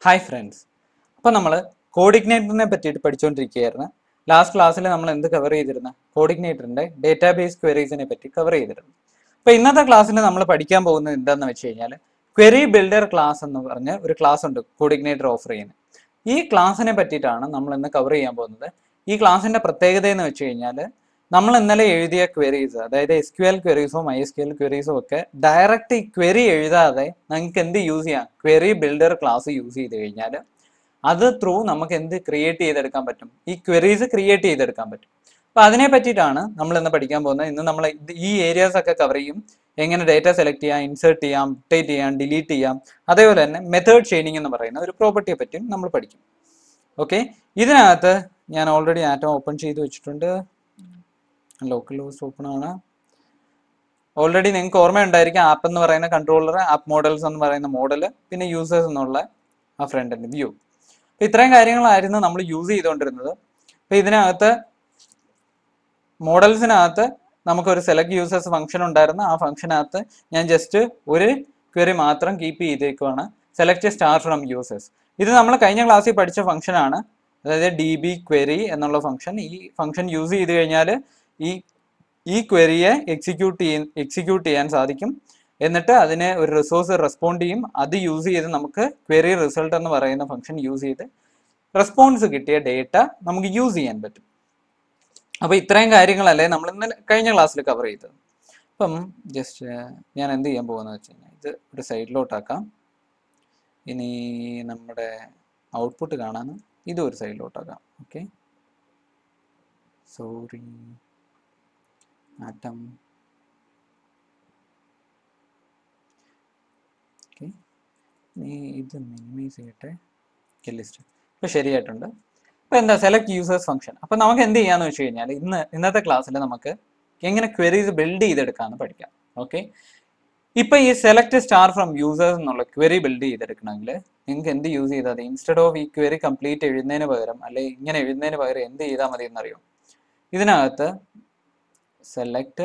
Hi friends അപ്പോൾ നമ്മൾ കോഡിഗ്നേറ്ററിനെ പറ്റിയിട്ട് പഠിച്ചുകൊണ്ടിരിക്കുകയായിരുന്നു ലാസ്റ്റ് ക്ലാസ്സിൽ നമ്മൾ എന്ത് കവർ ചെയ്തിരുന്ന കോഡിഗ്നേറ്ററിന്റെ ഡേറ്റാബേസ് ക്വയറീസിനെ പറ്റി കവർ ചെയ്തിരുന്നു അപ്പോൾ ഇന്നത്തെ ക്ലാസ്സിൽ നമ്മൾ പഠിക്കാൻ പോകുന്നത് എന്താണെന്ന് വെച്ച് കഴിഞ്ഞാൽ ക്വയറി ബിൽഡർ ക്ലാസ് എന്ന് പറഞ്ഞ ഒരു ക്ലാസ് ഉണ്ട് കോഡിഗ്നേറ്റർ ഓഫർ ചെയ്യുന്നത് ഈ ക്ലാസ്സിനെ പറ്റിയിട്ടാണ് നമ്മൾ ഇന്ന് കവർ ചെയ്യാൻ പോകുന്നത് ഈ ക്ലാസ്സിന്റെ പ്രത്യേകത എന്ന് വെച്ച് കഴിഞ്ഞാൽ നമ്മൾ ഇന്നലെ എഴുതിയ ക്വയറീസ് അതായത് എസ് ക്യു എൽ ക്വയറീസോ മൈ എസ് ക്യു എൽ ക്വയറീസോ ഒക്കെ ഡയറക്റ്റ് ഈ ക്വയറി എഴുതാതെ നിങ്ങൾക്ക് എന്ത് യൂസ് ചെയ്യാം ക്വയറി ബിൽഡർ ക്ലാസ് യൂസ് ചെയ്ത് കഴിഞ്ഞാൽ അത് ത്രൂ നമുക്ക് എന്ത് ക്രിയേറ്റ് ചെയ്തെടുക്കാൻ പറ്റും ഈ ക്വയറീസ് ക്രിയേറ്റ് ചെയ്തെടുക്കാൻ പറ്റും അപ്പൊ അതിനെ പറ്റിയിട്ടാണ് നമ്മൾ ഇന്ന് പഠിക്കാൻ പോകുന്നത് ഇന്ന് നമ്മൾ ഇത് ഈ ഏരിയാസ് ഒക്കെ കവർ ചെയ്യും എങ്ങനെ ഡേറ്റ സെലക്ട് ചെയ്യാം ഇൻസേർട്ട് ചെയ്യാം അപ്ഡേറ്റ് ചെയ്യാം ഡിലീറ്റ് ചെയ്യാം അതേപോലെ തന്നെ മെത്തേഡ് ചെയിനിങ് എന്ന് പറയുന്ന ഒരു പ്രോപ്പർട്ടിയെ പറ്റിയും നമ്മൾ പഠിക്കും ഓക്കെ ഇതിനകത്ത് ഞാൻ ഓൾറെഡി ആറ്റം ഓപ്പൺ ചെയ്ത് വെച്ചിട്ടുണ്ട് ലോക്കൽ ഹോസ്റ്റ് ഓപ്പൺ ആണ് ഓൾറെഡി നിങ്ങൾക്ക് ഓർമ്മയുണ്ടായിരിക്കും ആപ്പ് എന്ന് പറയുന്ന കൺട്രോളർ ആപ്പ് മോഡൽസ് എന്ന് പറയുന്ന മോഡൽ പിന്നെ യൂസേഴ്സ് എന്നുള്ള ആ ഫ്രണ്ട് എൻഡ് വ്യൂ അപ്പൊ ഇത്രയും കാര്യങ്ങളായിരുന്നു നമ്മൾ യൂസ് ചെയ്തുകൊണ്ടിരുന്നത് അപ്പൊ ഇതിനകത്ത് മോഡൽസിനകത്ത് നമുക്കൊരു സെലക്ട് യൂസേഴ്സ് ഫംഗ്ഷൻ ഉണ്ടായിരുന്നു ആ ഫംഗ്ഷനകത്ത് ഞാൻ ജസ്റ്റ് ഒരു ക്വറി മാത്രം കീപ്പ് ചെയ്തേക്കുവാണ് സെലക്ട് സ്റ്റാർ ഫ്രം യൂസേഴ്സ് ഇത് നമ്മൾ കഴിഞ്ഞ ക്ലാസ്സിൽ പഠിച്ച ഫംഗ്ഷൻ ആണ് അതായത് ഡി ബി ക്വറി എന്നുള്ള ഫംഗ്ഷൻ ഈ ഫംഗ്ഷൻ യൂസ് ചെയ്ത് കഴിഞ്ഞാൽ ഈ ഈ ക്വറിയെ എക്സിക്യൂട്ട് ചെയ്യാൻ എക്സിക്യൂട്ട് ചെയ്യാൻ സാധിക്കും എന്നിട്ട് അതിനെ ഒരു റിസോഴ്സ് റെസ്പോണ്ട് ചെയ്യും അത് യൂസ് ചെയ്ത് നമുക്ക് ക്വറി റിസൾട്ട് എന്ന് പറയുന്ന ഫംഗ്ഷൻ യൂസ് ചെയ്ത് റെസ്പോൺസ് കിട്ടിയ ഡേറ്റ നമുക്ക് യൂസ് ചെയ്യാൻ പറ്റും അപ്പൊ ഇത്രയും കാര്യങ്ങളല്ലേ നമ്മൾ ഇന്നലെ കഴിഞ്ഞ ക്ലാസ്സിൽ കവർ ചെയ്തത് അപ്പം ജസ്റ്റ് ഞാൻ എന്ത് ചെയ്യാൻ പോകുന്നത് വെച്ച് കഴിഞ്ഞാൽ ഇത് ഒരു സൈഡിലോട്ടാക്കാം ഇനി നമ്മുടെ ഔട്ട്പുട്ട് കാണാൻ ഇതും ഒരു സൈഡിലോട്ടാക്കാം ഓക്കെ സോറി ആറ്റം ഓക്കെ ഇനി ഇത് മിനിമൈസ് ചെയ്യട്ടെ ലിസ്റ്റ് ഇപ്പൊ ശരിയായിട്ടുണ്ട് ഇപ്പൊ എന്താ സെലക്ട് യൂസേഴ്സ് ഫംഗ്ഷൻ അപ്പൊ നമുക്ക് എന്ത് ചെയ്യാന്ന് വെച്ച് കഴിഞ്ഞാൽ ഇന്ന് ഇന്നത്തെ ക്ലാസ്സിൽ നമുക്ക് എങ്ങനെ ക്വരീസ് ബിൽഡ് ചെയ്തെടുക്കാന്ന് പഠിക്കാം ഓക്കെ ഇപ്പൊ ഈ സെലക്ട് സ്റ്റാർ ഫ്രം യൂസേഴ്സ് എന്നുള്ള ക്വറി ബിൽഡ് ചെയ്തെടുക്കണമെങ്കിൽ നിങ്ങൾക്ക് എന്ത് യൂസ് ചെയ്താൽ മതി ഇൻസ്റ്റഡ് ഓഫ് ഈ ക്വറി കംപ്ലീറ്റ് എഴുതുന്നതിന് പകരം അല്ലെ ഇങ്ങനെ എഴുതുന്നതിന് പകരം എന്ത് ചെയ്താൽ മതി എന്നറിയോ ഇതിനകത്ത് സെലക്ട്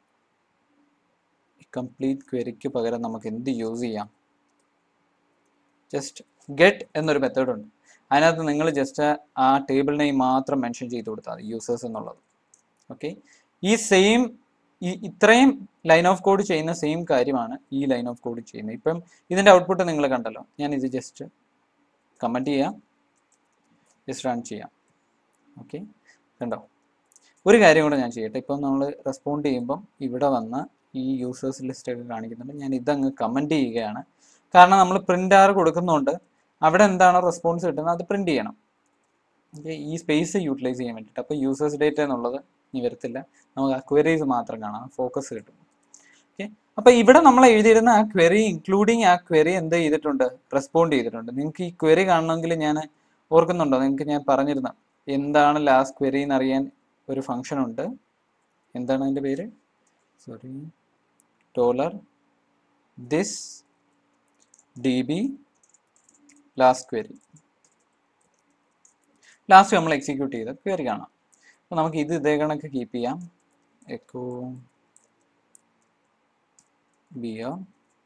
കംപ്ലീറ്റ് ക്വറിക്ക് പകരം നമുക്ക് എന്ത് യൂസ് ചെയ്യാം ജസ്റ്റ് ഗെറ്റ് എന്നൊരു മെത്തേഡ് ഉണ്ട് അതിനകത്ത് നിങ്ങൾ ജസ്റ്റ് ആ ടേബിൾ നെയിം മാത്രം മെൻഷൻ ചെയ്ത് കൊടുത്താൽ മതി യൂസേഴ്സ് എന്നുള്ളത് ഓക്കെ ഈ സെയിം ഈ ഇത്രയും ലൈൻ ഓഫ് കോഡ് ചെയ്യുന്ന സെയിം കാര്യമാണ് ഈ ലൈൻ ഓഫ് കോഡ് ചെയ്യുന്നത് ഇപ്പം ഇതിന്റെ ഔട്ട്പുട്ട് നിങ്ങൾ കണ്ടല്ലോ ഞാൻ ഇത് ജസ്റ്റ് കമൻറ്റ് ചെയ്യാം ജസ്റ്റ് റൺ ചെയ്യാം ഓക്കെ കണ്ടോ ഒരു കാര്യം കൂടെ ഞാൻ ചെയ്യട്ടെ ഇപ്പം നമ്മൾ റെസ്പോണ്ട് ചെയ്യുമ്പം ഇവിടെ വന്ന് ഈ യൂസേഴ്സ് ലിസ്റ്റ് ഒക്കെ കാണിക്കുന്നുണ്ട് ഞാൻ ഇതങ്ങ് കമൻറ്റ് ചെയ്യുകയാണ് കാരണം നമ്മൾ പ്രിന്റ് ആർ കൊടുക്കുന്നുണ്ട് അവിടെ എന്താണോ റെസ്പോൺസ് കിട്ടുന്നത് അത് പ്രിന്റ് ചെയ്യണം ഓക്കെ ഈ സ്പേസ് യൂട്ടിലൈസ് ചെയ്യാൻ വേണ്ടിയിട്ട് അപ്പോൾ യൂസേഴ്സ് ഡേറ്റ എന്നുള്ളത് ഇനി വരത്തില്ല നമുക്ക് ആ ക്വരീസ് മാത്രം കാണാം ഫോക്കസ് കിട്ടും ഓക്കെ അപ്പോൾ ഇവിടെ നമ്മൾ എഴുതിയിരുന്ന ആ ക്വറി ഇൻക്ലൂഡിങ് ആ ക്വറി എന്ത് ചെയ്തിട്ടുണ്ട് റെസ്പോണ്ട് ചെയ്തിട്ടുണ്ട് നിങ്ങൾക്ക് ഈ ക്വറി കാണണമെങ്കിൽ ഞാൻ ഓർക്കുന്നുണ്ടോ നിങ്ങൾക്ക് ഞാൻ പറഞ്ഞിരുന്ന എന്താണ് ലാസ്റ്റ് ക്വറി എന്ന് അറിയാൻ ഒരു ഫംഗ്ഷൻ ഉണ്ട് എന്താണ് അതിൻ്റെ പേര് sorry dollar this D B last query last നമ്മൾ എക്സിക്യൂട്ട് ചെയ്ത ക്വറി കാണാം അപ്പോൾ നമുക്ക് ഇത് ഇതേ കണക്ക് കീപ്പ് ചെയ്യാം എക്കോ ബി ആർ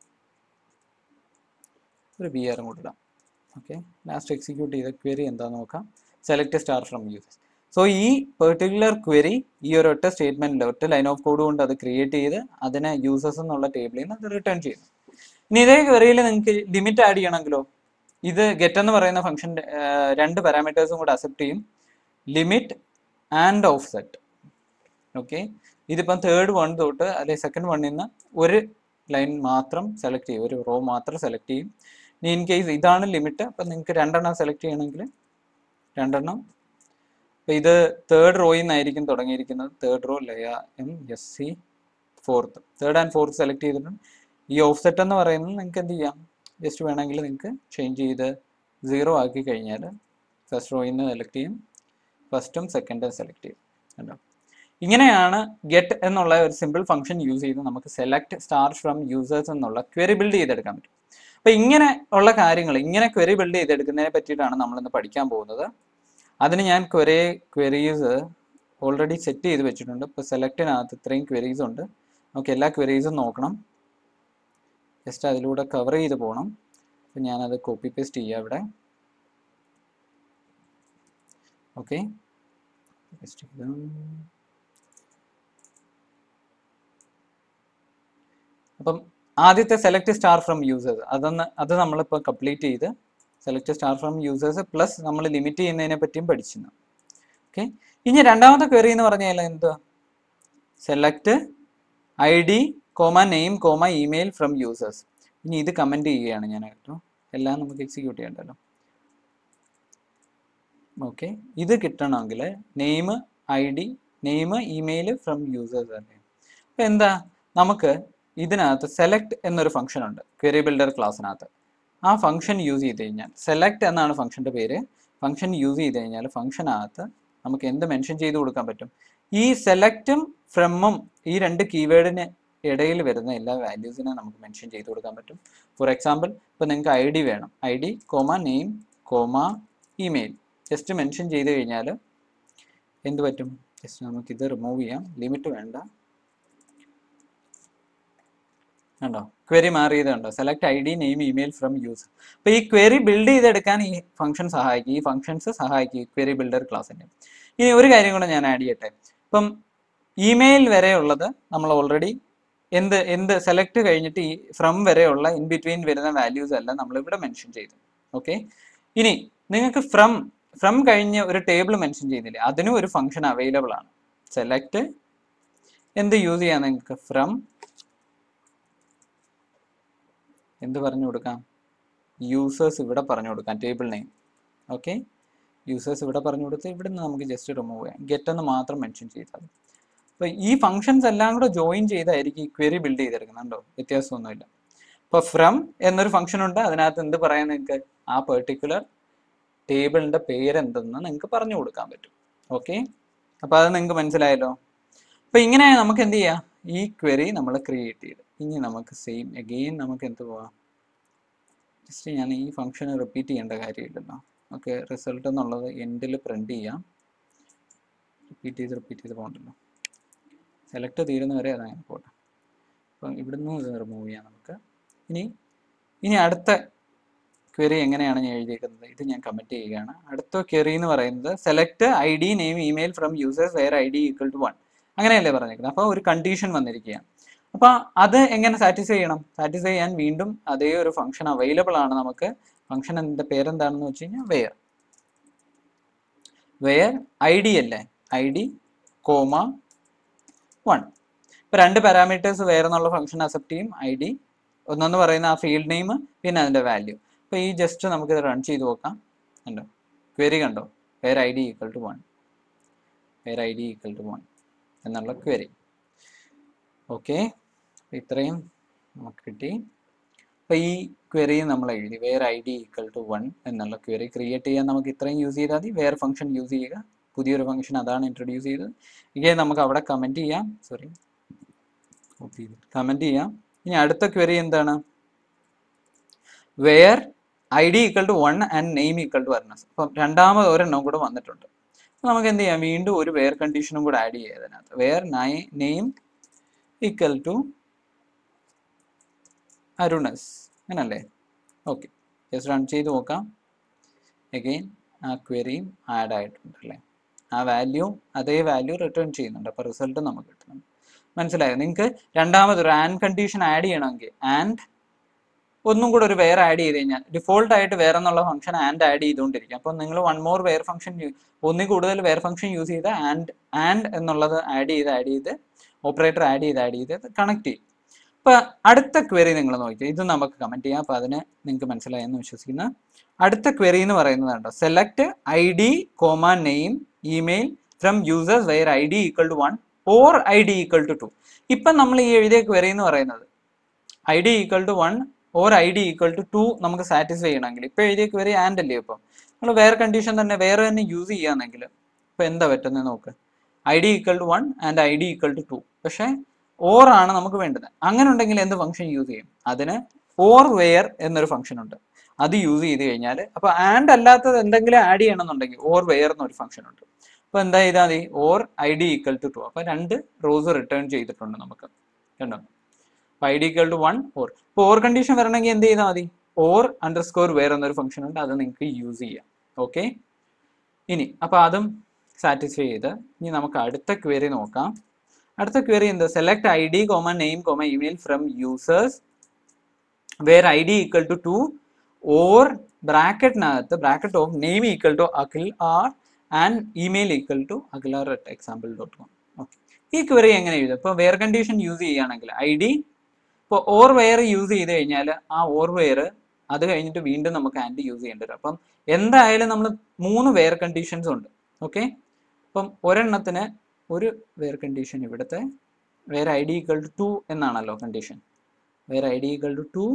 ഒരു ബി ആറും കൂടെ ഇടാം ഓക്കെ ലാസ്റ്റ് എക്സിക്യൂട്ട് ചെയ്ത ക്വറി എന്താന്ന് നോക്കാം select star from users so ഈ പെർട്ടിക്കുലർ ക്വറി ഈ ഒരു ഒറ്റ സ്റ്റേറ്റ്മെന്റിൽ ഒറ്റ ലൈൻ ഓഫ് കോഡ് കൊണ്ട് അത് ക്രിയേറ്റ് ചെയ്ത് അതിനെ യൂസേഴ്സ് എന്നുള്ള ടേബിളിൽ നിന്ന് അത് റിട്ടേൺ ചെയ്യുന്നു ഇനി ഇതേ ക്വറിയിൽ നിങ്ങൾക്ക് ലിമിറ്റ് ആഡ് ചെയ്യണമെങ്കിലോ ഇത് ഗെറ്റ് എന്ന് പറയുന്ന ഫംഗ്ഷൻ രണ്ട് പാരാമീറ്റേഴ്സും കൂടെ അക്സെപ്റ്റ് ചെയ്യും limit and offset okay ഇതിപ്പം തേർഡ് വൺ തൊട്ട് അല്ലെങ്കിൽ സെക്കൻഡ് വണ്ണിൽ നിന്ന് ഒരു ലൈൻ മാത്രം സെലക്ട് ചെയ്യും ഒരു റോ മാത്രം സെലക്ട് ചെയ്യും ഇനി ഇൻ കേസ് ഇതാണ് ലിമിറ്റ് അപ്പം നിങ്ങൾക്ക് രണ്ടെണ്ണം സെലക്ട് ചെയ്യണമെങ്കിൽ രണ്ടെണ്ണം അപ്പം ഇത് തേർഡ് റോയിൽ നിന്നായിരിക്കും തുടങ്ങിയിരിക്കുന്നത് തേർഡ് റോ ലയ M S C fourth third and fourth select ചെയ്തിട്ടുണ്ട് ഈ ഓഫ് സെറ്റ് എന്ന് പറയുന്നത് നിങ്ങൾക്ക് എന്ത് ചെയ്യാം ജസ്റ്റ് വേണമെങ്കിൽ നിങ്ങൾക്ക് ചേഞ്ച് ചെയ്ത് സീറോ ആക്കി കഴിഞ്ഞാൽ ഫസ്റ്റ് റോയിൽ നിന്ന് സെലക്ട് ചെയ്യും ഫസ്റ്റും സെക്കൻഡും സെലക്ട് ചെയ്യും കണ്ടോ ഇങ്ങനെയാണ് ഗെറ്റ് എന്നുള്ള ഒരു സിമ്പിൾ ഫംഗ്ഷൻ യൂസ് ചെയ്ത് നമുക്ക് സെലക്ട് സ്റ്റാർ ഫ്രം യൂസേഴ്സ് എന്നുള്ള ക്വറി ബിൽഡ് ചെയ്തെടുക്കാൻ പറ്റും അപ്പൊ ഇങ്ങനെ ഉള്ള കാര്യങ്ങൾ ഇങ്ങനെ ക്വറി ബിൽഡ് ചെയ്തെടുക്കുന്നതിനെ പറ്റിയിട്ടാണ് നമ്മളിന്ന് പഠിക്കാൻ പോകുന്നത് അതിന് ഞാൻ കുറേ ക്വരീസ് ഓൾറെഡി സെറ്റ് ചെയ്ത് വെച്ചിട്ടുണ്ട് ഇപ്പോൾ സെലക്റ്റിനകത്ത് ഇത്രയും ക്വരീസ് ഉണ്ട് നമുക്ക് എല്ലാ ക്വരീസും നോക്കണം ജസ്റ്റ് അതിലൂടെ കവർ ചെയ്ത് പോകണം അപ്പം ഞാനത് കോപ്പി പേസ്റ്റ് ചെയ്യാം ഇവിടെ ഓക്കെ പേസ്റ്റ് ചെയ്തു അപ്പം ആദ്യത്തെ സെലക്ട് സ്റ്റാർ ഫ്രം യൂസേഴ്സ് അതൊന്ന് അത് നമ്മളിപ്പോൾ കംപ്ലീറ്റ് ചെയ്ത് select star from users plus നമ്മൾ ലിമിറ്റ് ചെയ്യുന്നതിനെ പറ്റിയും പഠിച്ചിരുന്നു ഓക്കെ ഇനി രണ്ടാമത്തെ ക്വറി എന്ന് പറഞ്ഞാൽ എന്തുവാ select I D comma name comma email from users ഇനി ഇത് കമൻറ്റ് ചെയ്യുകയാണ് ഞാൻ കേട്ടോ എല്ലാം നമുക്ക് എക്സിക്യൂട്ട് ചെയ്യണ്ടല്ലോ ഓക്കെ ഇത് കിട്ടണമെങ്കിൽ name I D name email from users അല്ലേ അപ്പോൾ എന്താ നമുക്ക് ഇതിനകത്ത് സെലക്ട് എന്നൊരു ഫംഗ്ഷൻ ഉണ്ട് ക്വറി ബിൽഡർ ക്ലാസ്സിനകത്ത് ആ ഫംഗ്ഷൻ യൂസ് ചെയ്ത് കഴിഞ്ഞാൽ സെലക്ട് എന്നാണ് ഫംഗ്ഷൻ്റെ പേര് ഫംഗ്ഷൻ യൂസ് ചെയ്ത് കഴിഞ്ഞാൽ ഫംഗ്ഷനകത്ത് നമുക്ക് എന്ത് മെൻഷൻ ചെയ്ത് കൊടുക്കാൻ പറ്റും ഈ സെലക്റ്റും ഫ്രമും ഈ രണ്ട് കീവേഡിന് ഇടയിൽ വരുന്ന എല്ലാ വാല്യൂസിനെ നമുക്ക് മെൻഷൻ ചെയ്ത് കൊടുക്കാൻ പറ്റും ഫോർ എക്സാമ്പിൾ ഇപ്പോൾ നിങ്ങൾക്ക് ഐ ഡി വേണം I D comma name comma email just mention ചെയ്ത് കഴിഞ്ഞാൽ എന്ത് പറ്റും ജസ്റ്റ് നമുക്കിത് റിമൂവ് ചെയ്യാം ലിമിറ്റ് വേണ്ട കണ്ടോ ക്വറി മാറിയത് കണ്ടോ select I D name email from user അപ്പോൾ ഈ ക്വറി ബിൽഡ് ചെയ്തെടുക്കാൻ ഈ ഫംഗ്ഷൻ സഹായിക്കും ഈ ഫംഗ്ഷൻസ് സഹായിക്കും ക്വറി ബിൽഡർ ക്ലാസ്സിൻ്റെ ഇനി ഒരു കാര്യം കൂടെ ഞാൻ ആഡ് ചെയ്യട്ടെ ഇപ്പം ഇമെയിൽ വരെയുള്ളത് നമ്മൾ ഓൾറെഡി എന്ത് എന്ത് സെലക്ട് കഴിഞ്ഞിട്ട് ഈ ഫ്രം വരെയുള്ള ഇൻ ബിറ്റ്വീൻ വരുന്ന വാല്യൂസ് എല്ലാം നമ്മൾ ഇവിടെ മെൻഷൻ ചെയ്തു ഓക്കെ ഇനി നിങ്ങൾക്ക് ഫ്രം ഫ്രം കഴിഞ്ഞ് ഒരു ടേബിൾ മെൻഷൻ ചെയ്യുന്നില്ലേ അതിനും ഒരു ഫംഗ്ഷൻ അവൈലബിൾ ആണ് സെലക്ട് എന്ത് യൂസ് ചെയ്യാം നിങ്ങൾക്ക് ഫ്രം എന്ത് പറഞ്ഞു കൊടുക്കാം യൂസേഴ്സ് ഇവിടെ പറഞ്ഞു കൊടുക്കാം ടേബിൾ നെയിം ഓക്കെ യൂസേഴ്സ് ഇവിടെ പറഞ്ഞു കൊടുത്ത് ഇവിടെ നിന്ന് നമുക്ക് ജസ്റ്റ് റിമൂവ് ചെയ്യാം ഗെറ്റ് എന്ന് മാത്രം മെൻഷൻ ചെയ്താൽ അപ്പോൾ ഈ ഫങ്ഷൻസ് എല്ലാം കൂടെ ജോയിൻ ചെയ്തായിരിക്കും ഈ ക്വറി ബിൽഡ് ചെയ്തെടുക്കുന്നുണ്ടോ വ്യത്യാസമൊന്നുമില്ല ഇപ്പോൾ ഫ്രം എന്നൊരു ഫംഗ്ഷൻ ഉണ്ട് അതിനകത്ത് എന്ത് പറയാൻ നിങ്ങൾക്ക് ആ പെർട്ടിക്കുലർ ടേബിളിൻ്റെ പേര് എന്തെന്ന് നിങ്ങൾക്ക് പറഞ്ഞു കൊടുക്കാൻ പറ്റും ഓക്കെ അപ്പോൾ അത് നിങ്ങൾക്ക് മനസ്സിലായല്ലോ അപ്പോൾ ഇങ്ങനെ നമുക്ക് എന്ത് ചെയ്യാം ഈ ക്വറി നമ്മൾ ക്രിയേറ്റ് ചെയ്ത് ഇനി നമുക്ക് സെയിം അഗെയിൻ നമുക്ക് എന്ത് പോവാം ജസ്റ്റ് ഞാൻ ഈ ഫംഗ്ഷൻ റിപ്പീറ്റ് ചെയ്യേണ്ട കാര്യമില്ലല്ലോ ഓക്കെ റിസൾട്ട് എന്നുള്ളത് എൻഡിൽ പ്രിന്റ് ചെയ്യാം റിപ്പീറ്റ് ചെയ്ത് റിപ്പീറ്റ് ചെയ്ത് പോകണ്ടല്ലോ സെലക്ട് തീരുന്ന വരെ അതങ്ങനെ പോട്ടെ അപ്പം ഇവിടുന്ന് ഇത് റിമൂവ് ചെയ്യാം നമുക്ക് ഇനി ഇനി അടുത്ത ക്വറി എങ്ങനെയാണ് ഞാൻ എഴുതിയേക്കുന്നത് ഇത് ഞാൻ കമൻറ്റ് ചെയ്യുകയാണ് അടുത്ത ക്വറി എന്ന് പറയുന്നത് select I D name email from users where I D equal to one അങ്ങനെയല്ലേ പറഞ്ഞേക്കുന്നത് അപ്പോൾ ഒരു കണ്ടീഷൻ വന്നിരിക്കുകയാണ് അപ്പോൾ അത് എങ്ങനെ സാറ്റിസ്ഫൈ ചെയ്യണം സാറ്റിസ്ഫൈ ചെയ്യാൻ വീണ്ടും അതേ ഒരു ഫംഗ്ഷൻ അവൈലബിൾ ആണ് നമുക്ക് ഫംഗ്ഷൻ എൻ്റെ പേരെന്താണെന്ന് വെച്ച് കഴിഞ്ഞാൽ വെയർ വെയർ ഐ ഡി അല്ലേ ഐ ഡി കോമ വൺ ഇപ്പൊ രണ്ട് പാരാമീറ്റേഴ്സ് വേറെ എന്നുള്ള ഫംഗ്ഷൻ അക്സെപ്റ്റ് ചെയ്യും ഐ ഡി ഒന്നെന്ന് പറയുന്ന ആ ഫീൽഡ് നെയിം പിന്നെ അതിന്റെ വാല്യൂ അപ്പൊ ഈ ജസ്റ്റ് നമുക്ക് ഇത് റൺ ചെയ്ത് നോക്കാം കണ്ടോ ക്വരി കണ്ടോ where I D equal to one where I D equal to one എന്നുള്ള ക്വരി ഓക്കെ ഇത്രയും നമുക്ക് കിട്ടി അപ്പൊ ഈ ക്വറി നമ്മൾ എഴുതി where I D equal to one എന്നുള്ള ക്വറി ക്രിയേറ്റ് ചെയ്യാൻ നമുക്ക് ഇത്രയും യൂസ് ചെയ്താൽ മതി വേർ ഫംഗ്ഷൻ യൂസ് ചെയ്യുക പുതിയൊരു ഫംഗ്ഷൻ അതാണ് ഇൻട്രൊഡ്യൂസ് ചെയ്തത് ഇങ്ങനെ നമുക്ക് അവിടെ കമൻറ്റ് ചെയ്യാം സോറി കോപ്പി ചെയ്ത് കമൻറ്റ് ചെയ്യാം ഇനി അടുത്ത ക്വറി എന്താണ് where I D equal to one and name equal to വർണസ് അപ്പം രണ്ടാമത് ഒരെണ്ണം കൂടെ വന്നിട്ടുണ്ട് അപ്പൊ നമുക്ക് എന്ത് ചെയ്യാം വീണ്ടും ഒരു വെയർ കണ്ടീഷനും കൂടെ ആഡ് ചെയ്യാം അതിനകത്ത് വെയർ നെയിം ഈക്വൽ ടു അരുണസ് അങ്ങനല്ലേ ഓക്കെ ജസ്റ്റ് റൺ ചെയ്ത് നോക്കാം അഗെയിൻ ആ ക്വരിയും ആഡ് ആയിട്ടുണ്ട് അല്ലേ ആ വാല്യൂ അതേ വാല്യൂ റിട്ടേൺ ചെയ്യുന്നുണ്ട് അപ്പോൾ റിസൾട്ട് നമുക്ക് കിട്ടുന്നുണ്ട് മനസ്സിലായോ നിങ്ങൾക്ക് രണ്ടാമത് ഒരു ആൻഡ് കണ്ടീഷൻ ആഡ് ചെയ്യണമെങ്കിൽ ആൻഡ് ഒന്നും കൂടെ ഒരു വെയർ ആഡ് ചെയ്ത് കഴിഞ്ഞാൽ ഡിഫോൾട്ട് ആയിട്ട് വേറെ എന്നുള്ള ഫംഗ്ഷൻ ആൻഡ് ആഡ് ചെയ്തുകൊണ്ടിരിക്കും അപ്പോൾ നിങ്ങൾ വൺ മോർ വെയർ ഫംഗ്ഷൻ ഒന്നിൽ കൂടുതൽ വെയർ ഫംഗ്ഷൻ യൂസ് ചെയ്ത് ആൻഡ് ആൻഡ് എന്നുള്ളത് ആഡ് ചെയ്ത് ആഡ് ചെയ്ത് ഓപ്പറേറ്റർ ആഡ് ചെയ്ത് ആഡ് ചെയ്ത് കണക്ട് ചെയ്യും അപ്പൊ അടുത്ത ക്വറി നിങ്ങൾ നോക്കിയോ ഇത് നമുക്ക് കമന്റ് ചെയ്യാം അപ്പൊ അതിന് നിങ്ങൾക്ക് മനസ്സിലായെന്ന് വിശ്വസിക്കുന്നു അടുത്ത ക്വറി എന്ന് പറയുന്നത് കണ്ടോ select I D comma name email from users where I D equal to one or I D equal to two ഇപ്പം നമ്മൾ ഈ എഴുതിയ ക്വറി എന്ന് പറയുന്നത് I D equal to one or I D equal to two നമുക്ക് satisfy ചെയ്യണമെങ്കിൽ ഇപ്പൊ എഴുതിയ ക്വറി ആൻഡ് അല്ലേ ഇപ്പം നമ്മൾ വേറെ കണ്ടീഷൻ തന്നെ വേറെ തന്നെ യൂസ് ചെയ്യുകയാണെങ്കിൽ ഇപ്പൊ എന്താ പറ്റുന്നത് നോക്ക് I D equal to one and I D equal to two പക്ഷേ ഓർ ആണ് നമുക്ക് വേണ്ടത് അങ്ങനെ ഉണ്ടെങ്കിൽ എന്ത് ഫംഗ്ഷൻ യൂസ് ചെയ്യും അതിന് ഓർ വെയർ എന്നൊരു ഫംഗ്ഷൻ ഉണ്ട് അത് യൂസ് ചെയ്ത് കഴിഞ്ഞാൽ അപ്പൊ ആൻഡ് അല്ലാത്തത് എന്തെങ്കിലും ആഡ് ചെയ്യണമെന്നുണ്ടെങ്കിൽ ഓർ വെയർ എന്നൊരു ഫംഗ്ഷൻ ഉണ്ട് അപ്പൊ എന്താ ചെയ്താൽ മതി or I D equal to two അപ്പൊ രണ്ട് റോസ് റിട്ടേൺ ചെയ്തിട്ടുണ്ട് നമുക്ക് കണ്ടോ I D equal to one or ഇപ്പൊ ഓർ കണ്ടീഷൻ വരണമെങ്കിൽ എന്ത് ചെയ്താൽ മതി ഓർ അണ്ടർസ്കോർ വേറെ എന്നൊരു ഫംഗ്ഷൻ ഉണ്ട് അത് നിങ്ങൾക്ക് യൂസ് ചെയ്യാം ഓക്കെ ഇനി അപ്പോൾ അതും സാറ്റിസ്ഫൈ ചെയ്ത് ഇനി നമുക്ക് അടുത്ത ക്വയറി നോക്കാം അടുത്ത ക്വയറി എന്താ select I D comma name comma email from users where I D equal to two or ബ്രാക്കറ്റിനകത്ത് bracket of name equal to Akhil R and email equal to Akhilr at example dot com okay ഈ query എങ്ങനെ എഴുതും ഇപ്പോൾ where condition use ചെയ്യുകയാണെങ്കിൽ I D ഇപ്പോൾ or where use ചെയ്ത് കഴിഞ്ഞാൽ ആ ഓർ വെയർ അത് കഴിഞ്ഞിട്ട് വീണ്ടും നമുക്ക് ആൻഡ് യൂസ് ചെയ്യേണ്ടി വരും അപ്പം എന്തായാലും നമ്മൾ മൂന്ന് വെയർ കണ്ടീഷൻസ് ഉണ്ട് ഓക്കെ അപ്പം ഒരെണ്ണത്തിന് ഒരു വെയർ കണ്ടീഷൻ ഇവിടുത്തെ where I D equal to two എന്നാണല്ലോ condition where I D equal to two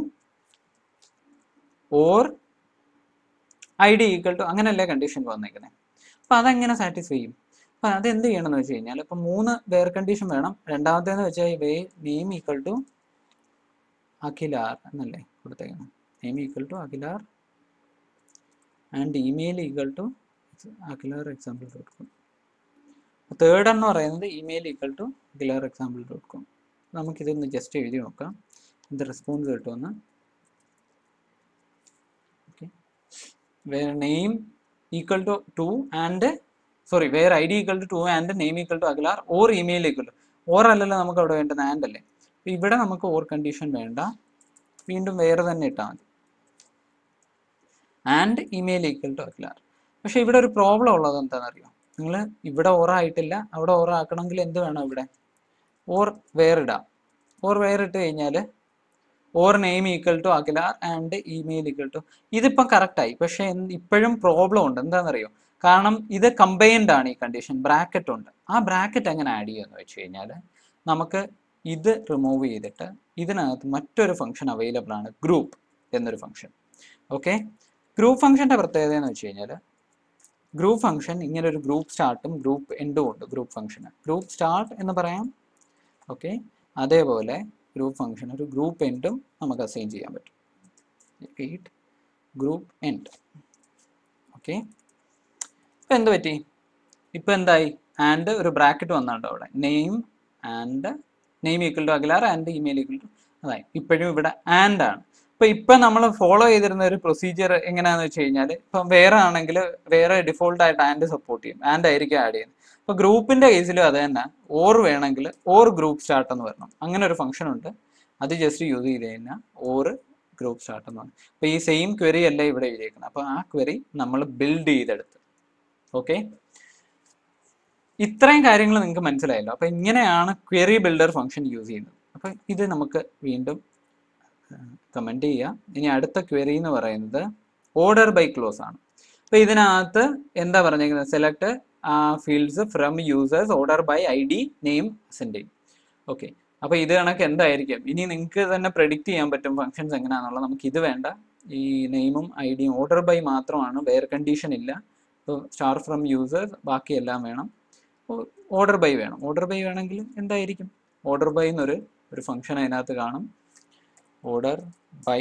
or I D equal to അങ്ങനെയല്ലേ കണ്ടീഷൻ വന്നേക്കുന്നത് അപ്പം അതെങ്ങനെ സാറ്റിസ്ഫൈ ചെയ്യും അപ്പം അത് എന്ത് ചെയ്യണം എന്ന് വെച്ച് കഴിഞ്ഞാൽ ഇപ്പം മൂന്ന് വേർ കണ്ടീഷൻ വേണം രണ്ടാമത്തേന്ന് വെച്ചാൽ where name equal to Akhilr എന്നല്ലേ കൊടുത്തേക്കണം name equal to Akhilr and email equal to Akhilr example dot com third എന്ന് പറയുന്നത് email equal to Akhilr example dot com നമുക്കിതൊന്ന് ജസ്റ്റ് എഴുതി നോക്കാം എന്ത് റെസ്പോൺസ് കിട്ടുമെന്ന് okay where name equal to two and sorry where I D equal to two and name equal to Akhilr or email equal to or അല്ലല്ലോ നമുക്ക് അവിടെ വേണ്ടത് and അല്ലേ അപ്പൊ ഇവിടെ നമുക്ക് ഓർ കണ്ടീഷൻ വേണ്ട വീണ്ടും വേറെ തന്നെ ഇട്ടാൽ മതി and email equal to Akhilr പക്ഷെ ഇവിടെ ഒരു പ്രോബ്ലം ഉള്ളത് എന്താണെന്നറിയോ നിങ്ങൾ ഇവിടെ ഓർ ആയിട്ടില്ല അവിടെ ഓർ ആക്കണമെങ്കിൽ എന്ത് വേണം ഇവിടെ ഓർ വേറിടാം ഓർ വേറിട്ട് കഴിഞ്ഞാൽ or name equal to Akhilr and email equal to ഇതിപ്പം കറക്റ്റായി പക്ഷെ എന്ത് ഇപ്പോഴും പ്രോബ്ലം ഉണ്ട് എന്താണെന്നറിയോ കാരണം ഇത് കമ്പൈൻഡ് ആണ് ഈ കണ്ടീഷൻ ബ്രാക്കറ്റ് ഉണ്ട് ആ ബ്രാക്കറ്റ് എങ്ങനെ ആഡ് ചെയ്യുമെന്ന് വെച്ച് കഴിഞ്ഞാൽ നമുക്ക് ഇത് റിമൂവ് ചെയ്തിട്ട് ഇതിനകത്ത് മറ്റൊരു ഫംഗ്ഷൻ അവൈലബിൾ ആണ് ഗ്രൂപ്പ് എന്നൊരു ഫംഗ്ഷൻ ഓക്കെ ഗ്രൂപ്പ് ഫംഗ്ഷൻ്റെ പ്രത്യേകത എന്ന് വെച്ച് കഴിഞ്ഞാൽ ഗ്രൂപ്പ് ഫംഗ്ഷൻ ഇങ്ങനെ ഒരു ഗ്രൂപ്പ് സ്റ്റാർട്ടും ഗ്രൂപ്പ് എൻഡും ഉണ്ട് ഗ്രൂപ്പ് ഫംഗ്ഷന് ഗ്രൂപ്പ് സ്റ്റാർട്ട് എന്ന് പറയാം ഓക്കെ അതേപോലെ ഗ്രൂപ്പ് ഫംഗ്ഷൻ ഒരു ഗ്രൂപ്പ് എൻഡും നമുക്ക് അസൈൻ ചെയ്യാൻ പറ്റും റീഡ് ഗ്രൂപ്പ് എൻഡ് ഓക്കെ ഇപ്പം എന്ത് പറ്റി ഇപ്പം എന്തായി ആൻഡ് ഒരു ബ്രാക്കറ്റ് വന്നുണ്ട് അവിടെ name and name equal to Akhilr and email equal to അതായി ഇപ്പോഴും ഇവിടെ ആൻഡ് ആണ് ഇപ്പൊ ഇപ്പൊ നമ്മൾ ഫോളോ ചെയ്തിരുന്ന ഒരു പ്രൊസീജിയർ എങ്ങനെയാന്ന് വെച്ച് കഴിഞ്ഞാൽ ഇപ്പം വേറെ ആണെങ്കിൽ വേറെ ഡിഫോൾട്ട് ആയിട്ട് ആൻഡ് സപ്പോർട്ട് ചെയ്യും ആൻഡ് ആയിരിക്കും ആഡ് ചെയ്യുന്നത് ഇപ്പൊ ഗ്രൂപ്പിന്റെ കേസിലും അത് തന്നെ ഓർ വേണമെങ്കിൽ ഓർ ഗ്രൂപ്പ് സ്റ്റാർട്ട് എന്ന് വരണം അങ്ങനെ ഒരു ഫംഗ്ഷൻ ഉണ്ട് അത് ജസ്റ്റ് യൂസ് ചെയ്ത് കഴിഞ്ഞാൽ ഓർ ഗ്രൂപ്പ് സ്റ്റാർട്ട് എന്ന് പറയും അപ്പൊ ഈ സെയിം ക്വറി അല്ല ഇവിടെ എഴുതിയേക്കുന്നത് അപ്പൊ ആ ക്വറി നമ്മൾ ബിൽഡ് ചെയ്തെടുത്ത് ഓക്കെ ഇത്രയും കാര്യങ്ങൾ നിങ്ങൾക്ക് മനസ്സിലായല്ലോ അപ്പൊ ഇങ്ങനെയാണ് ക്വറി ബിൽഡർ ഫംഗ്ഷൻ യൂസ് ചെയ്യുന്നത് അപ്പൊ ഇത് നമുക്ക് വീണ്ടും കമന്റ് ചെയ്യാം ഇനി അടുത്ത ക്വറി എന്ന് പറയുന്നത് ഓർഡർ ബൈ ക്ലോസ് ആണ് അപ്പൊ ഇതിനകത്ത് എന്താ പറഞ്ഞേക്കുന്നത് select fields from users order by I D name ascending okay അപ്പൊ ഇത് കണക്ക് എന്തായിരിക്കും ഇനി നിങ്ങൾക്ക് തന്നെ പ്രെഡിക്റ്റ് ചെയ്യാൻ പറ്റും ഫങ്ഷൻസ് എങ്ങനെയാണെന്നുള്ളത് നമുക്ക് ഇത് വേണ്ട ഈ നെയിമും ഐ ഡിയും ഓർഡർ ബൈ മാത്രമാണ് വേർ കണ്ടീഷൻ ഇല്ല ഇപ്പോൾ സ്റ്റാർ ഫ്രം യൂസേഴ്സ് ബാക്കി എല്ലാം വേണം ഓർഡർ ബൈ വേണം ഓർഡർ ബൈ വേണമെങ്കിൽ എന്തായിരിക്കും ഓർഡർ ബൈ എന്നൊരു ഒരു ഫംഗ്ഷൻ അതിനകത്ത് കാണും ഓർഡർ ബൈ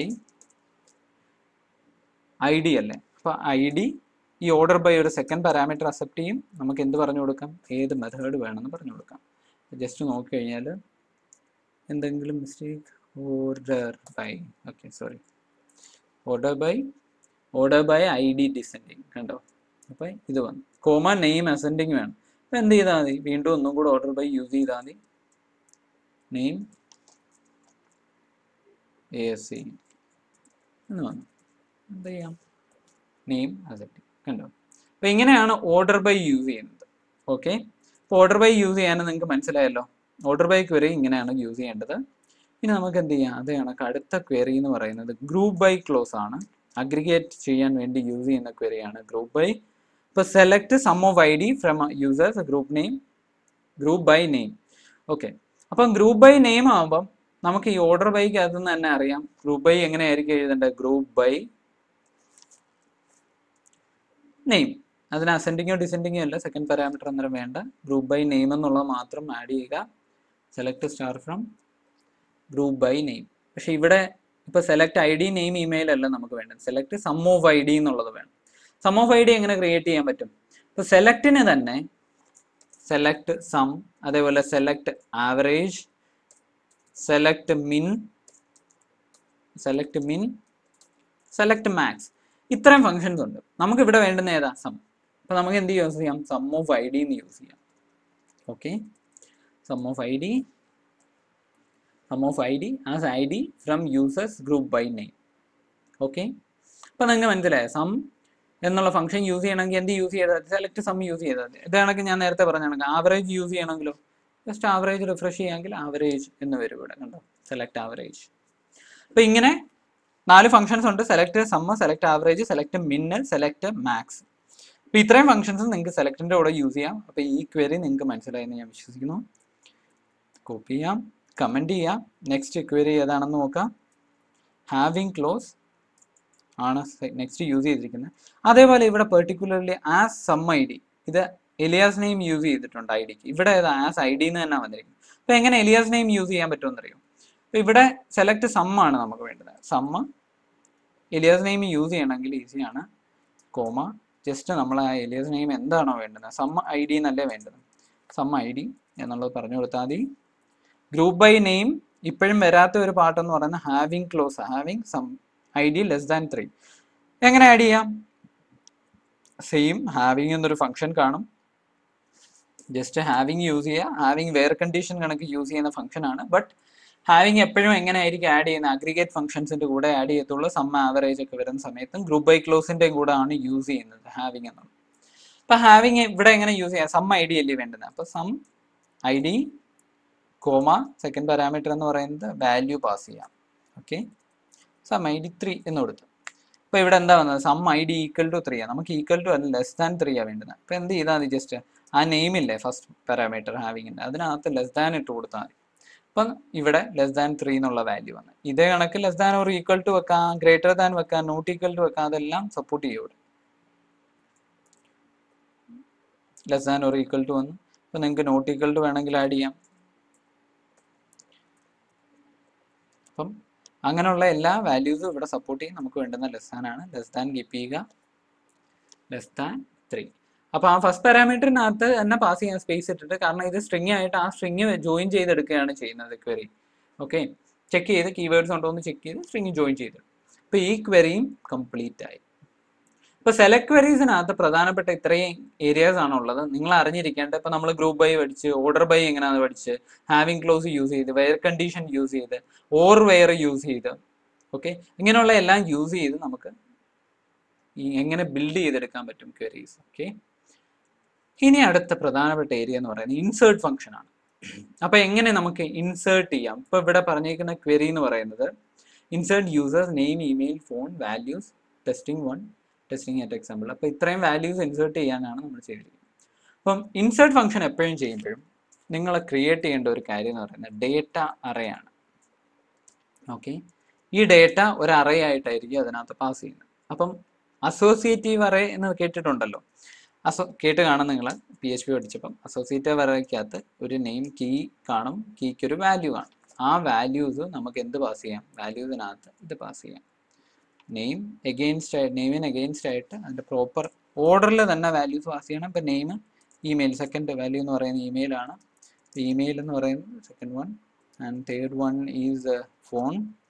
ഐ ഡി അല്ലേ അപ്പൊ ഐ ഡി ഈ ഓർഡർ ബൈ ഒരു സെക്കൻഡ് പാരാമീറ്റർ അക്സെപ്റ്റ് ചെയ്യും നമുക്ക് എന്ത് പറഞ്ഞു കൊടുക്കാം ഏത് മെത്തേഡ് വേണമെന്ന് പറഞ്ഞു കൊടുക്കാം ജസ്റ്റ് നോക്കി കഴിഞ്ഞാൽ എന്തെങ്കിലും mistake order by okay sorry order by order by I D descending കണ്ടോ അപ്പം ഇത് വന്നു കോമ നെയിം അസെൻഡിങ് വേണം അപ്പം എന്ത് ചെയ്താൽ മതി വീണ്ടും ഒന്നും കൂടെ ഓർഡർ ബൈ യൂസ് ചെയ്താൽ മതി നെയിം എ എസ് സി എന്ന് വന്നു എന്ത് ചെയ്യാം നെയിം അസെപ്റ്റ് കണ്ടോ അപ്പോൾ ഇങ്ങനെയാണ് ഓർഡർ ബൈ യൂസ് ചെയ്യുന്നത് ഓക്കെ അപ്പോൾ ഓർഡർ ബൈ യൂസ് ചെയ്യാൻ നിങ്ങൾക്ക് മനസ്സിലായല്ലോ ഓർഡർ ബൈ ക്വറി ഇങ്ങനെയാണ് യൂസ് ചെയ്യേണ്ടത് ഇനി നമുക്ക് എന്ത് ചെയ്യാം അത് കണക്ക് അടുത്ത ക്വറി എന്ന് പറയുന്നത് ഗ്രൂപ്പ് ബൈ ക്ലോസ് ആണ് അഗ്രിഗേറ്റ് ചെയ്യാൻ വേണ്ടി യൂസ് ചെയ്യുന്ന ക്വറിയാണ് ഗ്രൂപ്പ് ബൈ ഇപ്പോൾ select sum of I D from users group name group by name okay അപ്പം ഗ്രൂപ്പ് ബൈ നെയിം ആകുമ്പം നമുക്ക് ഈ ഓർഡർ ബൈക്ക് അകത്ത് നിന്ന് തന്നെ അറിയാം ഗ്രൂപ്പ് ബൈ എങ്ങനെയായിരിക്കും എഴുതേണ്ടത് ഗ്രൂപ്പ് ബൈ നെയിം അതിന് അസെൻഡിങ്ങോ ഡിസെൻഡിങ്ങോ അല്ല സെക്കൻഡ് പാരാമീറ്റർ അന്നേരം വേണ്ട ഗ്രൂപ്പ് ബൈ നെയിം എന്നുള്ളത് മാത്രം ആഡ് ചെയ്യുക select star from group by name പക്ഷെ ഇവിടെ ഇപ്പൊ select I D name email അല്ല നമുക്ക് വേണ്ടത് select sum of I D എന്നുള്ളത് വേണം സം ഓഫ് ഐ ഡി എങ്ങനെ ക്രിയേറ്റ് ചെയ്യാൻ പറ്റും ഇപ്പൊ സെലക്ടിന് തന്നെ സെലക്ട് സം അതേപോലെ select average select min select min select max ഇത്രയും ഫങ്ഷൻസ് ഉണ്ട് നമുക്ക് ഇവിടെ വേണ്ടുന്ന ഏതാ സം അപ്പോൾ നമുക്ക് എന്ത് യൂസ് ചെയ്യാം സം ഓഫ് ഐ ഡി എന്ന് യൂസ് ചെയ്യാം okay sum of I D sum of I D as I D from users group by name okay അപ്പോൾ നിങ്ങൾക്ക് മനസ്സിലായോ സം എന്നുള്ള ഫംഗ്ഷൻ യൂസ് ചെയ്യണമെങ്കിൽ എന്ത് യൂസ് ചെയ്താൽ സെലക്ട് സം യൂസ് ചെയ്താൽ മതി ഇതാണെങ്കിൽ ഞാൻ നേരത്തെ പറഞ്ഞ കണക്ക് ആവറേജ് യൂസ് ചെയ്യണമെങ്കിലോ ജസ്റ്റ് ആവറേജ് റിഫ്രഷ് ചെയ്യാമെങ്കിൽ ആവറേജ് എന്ന് വരും ഇവിടെ കണ്ടോ സെലക്ട് ആവറേജ് അപ്പോൾ ഇങ്ങനെ നാല് ഫംഗ്ഷൻസ് ഉണ്ട് select sum select average select min select max അപ്പോൾ ഇത്രയും ഫംഗ്ഷൻസ് നിങ്ങൾക്ക് സെലക്ടിൻ്റെ കൂടെ യൂസ് ചെയ്യാം അപ്പോൾ ഈ ക്വയറി നിങ്ങൾക്ക് മനസ്സിലായെന്ന് ഞാൻ വിശ്വസിക്കുന്നു കോപ്പി ചെയ്യാം കമൻറ്റ് ചെയ്യാം നെക്സ്റ്റ് ക്വയറി ഏതാണെന്ന് നോക്കാം ഹാവിങ് ക്ലോസ് ആണ് നെക്സ്റ്റ് യൂസ് ചെയ്തിരിക്കുന്നത് അതേപോലെ ഇവിടെ particularly as sum I D ഇത് എലിയാസ് നെയിം യൂസ് ചെയ്തിട്ടുണ്ട് ഐ ഡിക്ക് ഇവിടെ ഏതാ ആസ് ഐ ഡി എന്ന് തന്നെ വന്നിരിക്കുന്നത് അപ്പോൾ എങ്ങനെ എലിയാസ് നെയിം യൂസ് ചെയ്യാൻ പറ്റുമെന്ന് അറിയോ അപ്പോൾ ഇവിടെ സെലക്ട് സം ആണ് നമുക്ക് വേണ്ടത് സമ്മ് എലിയാസ് നെയിം യൂസ് ചെയ്യണമെങ്കിൽ ഈസിയാണ് കോമ ജസ്റ്റ് നമ്മൾ ആ എലിയാസ് നെയിം എന്താണോ വേണ്ടത് സം ഐ ഡി എന്നല്ലേ വേണ്ടത് സം ഐ ഡി എന്നുള്ളത് പറഞ്ഞു കൊടുത്താൽ മതി ഗ്രൂപ്പ് ബൈ നെയിം ഇപ്പോഴും വരാത്ത ഒരു പാട്ടെന്ന് പറയുന്നത് having clause having sum I D less than three എങ്ങനെ ആഡ് ചെയ്യാം സെയിം ഹാവിങ് എന്നൊരു ഫംഗ്ഷൻ കാണും ജസ്റ്റ് ഹാവിങ് യൂസ് ചെയ്യുക ഹാവിങ് വെയർ കണ്ടീഷൻ കണക്ക് യൂസ് ചെയ്യുന്ന ഫംഗ്ഷൻ ആണ് ബട്ട് ഹാവിങ് എപ്പോഴും എങ്ങനെ ആയിരിക്കും ആഡ് ചെയ്യുന്ന അഗ്രിഗേറ്റ് ഫംഗ്ഷൻസിന്റെ കൂടെ ആഡ് ചെയ്യത്തുള്ളൂ സം ആവറേജ് ഒക്കെ വരുന്ന സമയത്തും ഗ്രൂപ്പ് ബൈ ക്ലോസിന്റെ കൂടെ ആണ് യൂസ് ചെയ്യുന്നത് ഹാവിങ് എന്നുള്ളത് അപ്പൊ ഹാവിങ് ഇവിടെ എങ്ങനെ യൂസ് ചെയ്യാം സം ഐ ഡി അല്ലേ വേണ്ടത് അപ്പൊ sum I D comma second parameter എന്ന് പറയുന്നത് വാല്യൂ പാസ് ചെയ്യാം okay sum I D three എന്ന് കൊടുത്തു അപ്പോൾ ഇവിടെ എന്താ വന്നത് sum I D equal to three ആണ് നമുക്ക് ഈക്വൽ ടു അല്ല ലെസ് ദാൻ ത്രീ ആണ് വേണ്ടത് അപ്പോൾ എന്ത് ചെയ്താൽ മതി ജസ്റ്റ് ആ നെയിമില്ലേ ഫസ്റ്റ് പാരാമീറ്റർ ഹാവിങ്ങിൻ്റെ അതിനകത്ത് ലെസ് ദാൻ ഇട്ട് കൊടുത്താൽ മതി അപ്പം ഇവിടെ ലെസ് ദാൻ ത്രീ എന്നുള്ള വാല്യൂ വന്നു ഇതേ കണക്ക് less than or equal to വെക്കാം ഗ്രേറ്റർ ദാൻ വെക്കാം നോട്ട് ഈക്വൽ ടു വെക്കാം അതെല്ലാം സപ്പോർട്ട് ചെയ്യും ഇവിടെ less than or equal to വന്നു അപ്പോൾ നിങ്ങൾക്ക് നോട്ട് ഈക്വൽ ടു വേണമെങ്കിൽ ആഡ് ചെയ്യാം അപ്പം അങ്ങനെയുള്ള എല്ലാ വാല്യൂസും ഇവിടെ സപ്പോർട്ട് ചെയ്യും നമുക്ക് വേണ്ടുന്ന ലെസ് ദാൻ ആണ് ലെസ് ദാൻ കീപ്പ് ചെയ്യുക ലെസ് ദാൻ ത്രീ അപ്പോൾ ആ ഫസ്റ്റ് പാരാമീറ്ററിനകത്ത് തന്നെ പാസ് ചെയ്യാൻ സ്പേസ് ഇട്ടിട്ട് കാരണം ഇത് സ്ട്രിങ് ആയിട്ട് ആ സ്ട്രിങ് ജോയിൻ ചെയ്തെടുക്കുകയാണ് ചെയ്യുന്നത് ക്വറി ഓക്കെ ചെക്ക് ചെയ്ത് കീവേഡ്സ് ഉണ്ടോ എന്ന് ചെക്ക് ചെയ്ത് സ്ട്രിങ് ജോയിൻ ചെയ്തു അപ്പോൾ ഈ ക്വറിയും കംപ്ലീറ്റ് ആയി ഇപ്പോൾ സെലക്ട് ക്വരീസിനകത്ത് പ്രധാനപ്പെട്ട ഇത്രയും ഏരിയാസ് ആണ് ഉള്ളത് നിങ്ങൾ അറിഞ്ഞിരിക്കേണ്ട ഇപ്പോൾ നമ്മൾ ഗ്രൂപ്പ് ബൈ പഠിച്ച് ഓർഡർ ബൈ എങ്ങനെയാണെന്ന് പഠിച്ച് ഹാവിങ് ക്ലോസ് യൂസ് ചെയ്ത് വെയർ കണ്ടീഷൻ യൂസ് ചെയ്ത് ഓർ വെയർ യൂസ് ചെയ്ത് ഓക്കെ ഇങ്ങനെയുള്ള എല്ലാം യൂസ് ചെയ്ത് നമുക്ക് ഈ എങ്ങനെ ബിൽഡ് ചെയ്തെടുക്കാൻ പറ്റും ക്വരീസ് ഓക്കെ ഇനി അടുത്ത പ്രധാനപ്പെട്ട ഏരിയ എന്ന് പറയുന്നത് ഇൻസേർട്ട് ഫംഗ്ഷൻ ആണ് അപ്പൊ എങ്ങനെ നമുക്ക് ഇൻസേർട്ട് ചെയ്യാം ഇപ്പൊ ഇവിടെ പറഞ്ഞിരിക്കുന്ന ക്വരി എന്ന് പറയുന്നത് insert users name email phone values testing one testing at example അപ്പോൾ ഇത്രയും വാല്യൂസ് ഇൻസേർട്ട് ചെയ്യാനാണ് നമ്മൾ ചെയ്തിരിക്കുന്നത് അപ്പം ഇൻസേർട്ട് ഫംഗ്ഷൻ എപ്പോഴും ചെയ്യുമ്പോഴും നിങ്ങൾ ക്രിയേറ്റ് ചെയ്യേണ്ട ഒരു കാര്യം എന്ന് പറയുന്നത് ഡേറ്റ അറയാണ് ഓക്കെ ഈ ഡേറ്റ ഒരു അറേ ആയിട്ടായിരിക്കും അതിനകത്ത് പാസ് ചെയ്യുന്നത് അപ്പം അസോസിയേറ്റീവ് അറേ എന്ന് കേട്ടിട്ടുണ്ടല്ലോ അസോ കേട്ട് കാണും നിങ്ങൾ പി എച്ച് പി പഠിച്ചപ്പം അസോസിയേറ്റീവ് അറേക്കകത്ത് ഒരു നെയിം കീ കാണും കീക്ക് ഒരു വാല്യൂ കാണും ആ വാല്യൂസ് നമുക്ക് എന്ത് പാസ് ചെയ്യാം വാല്യൂസിനകത്ത് ഇത് പാസ് ചെയ്യാം നെയിം എഗെയിൻസ്റ്റ് ആയിട്ട് നെയിമിന് എഗെയിൻസ്റ്റ് ആയിട്ട് അതിൻ്റെ പ്രോപ്പർ ഓർഡറിൽ തന്നെ വാല്യൂസ് പാസ് ചെയ്യണം ഇപ്പം നെയിം ഇമെയിൽ സെക്കൻഡ് വാല്യൂ എന്ന് പറയുന്നത് ഇമെയിൽ ആണ് ഇമെയിൽ എന്ന് പറയുന്നത് second one and third one is phone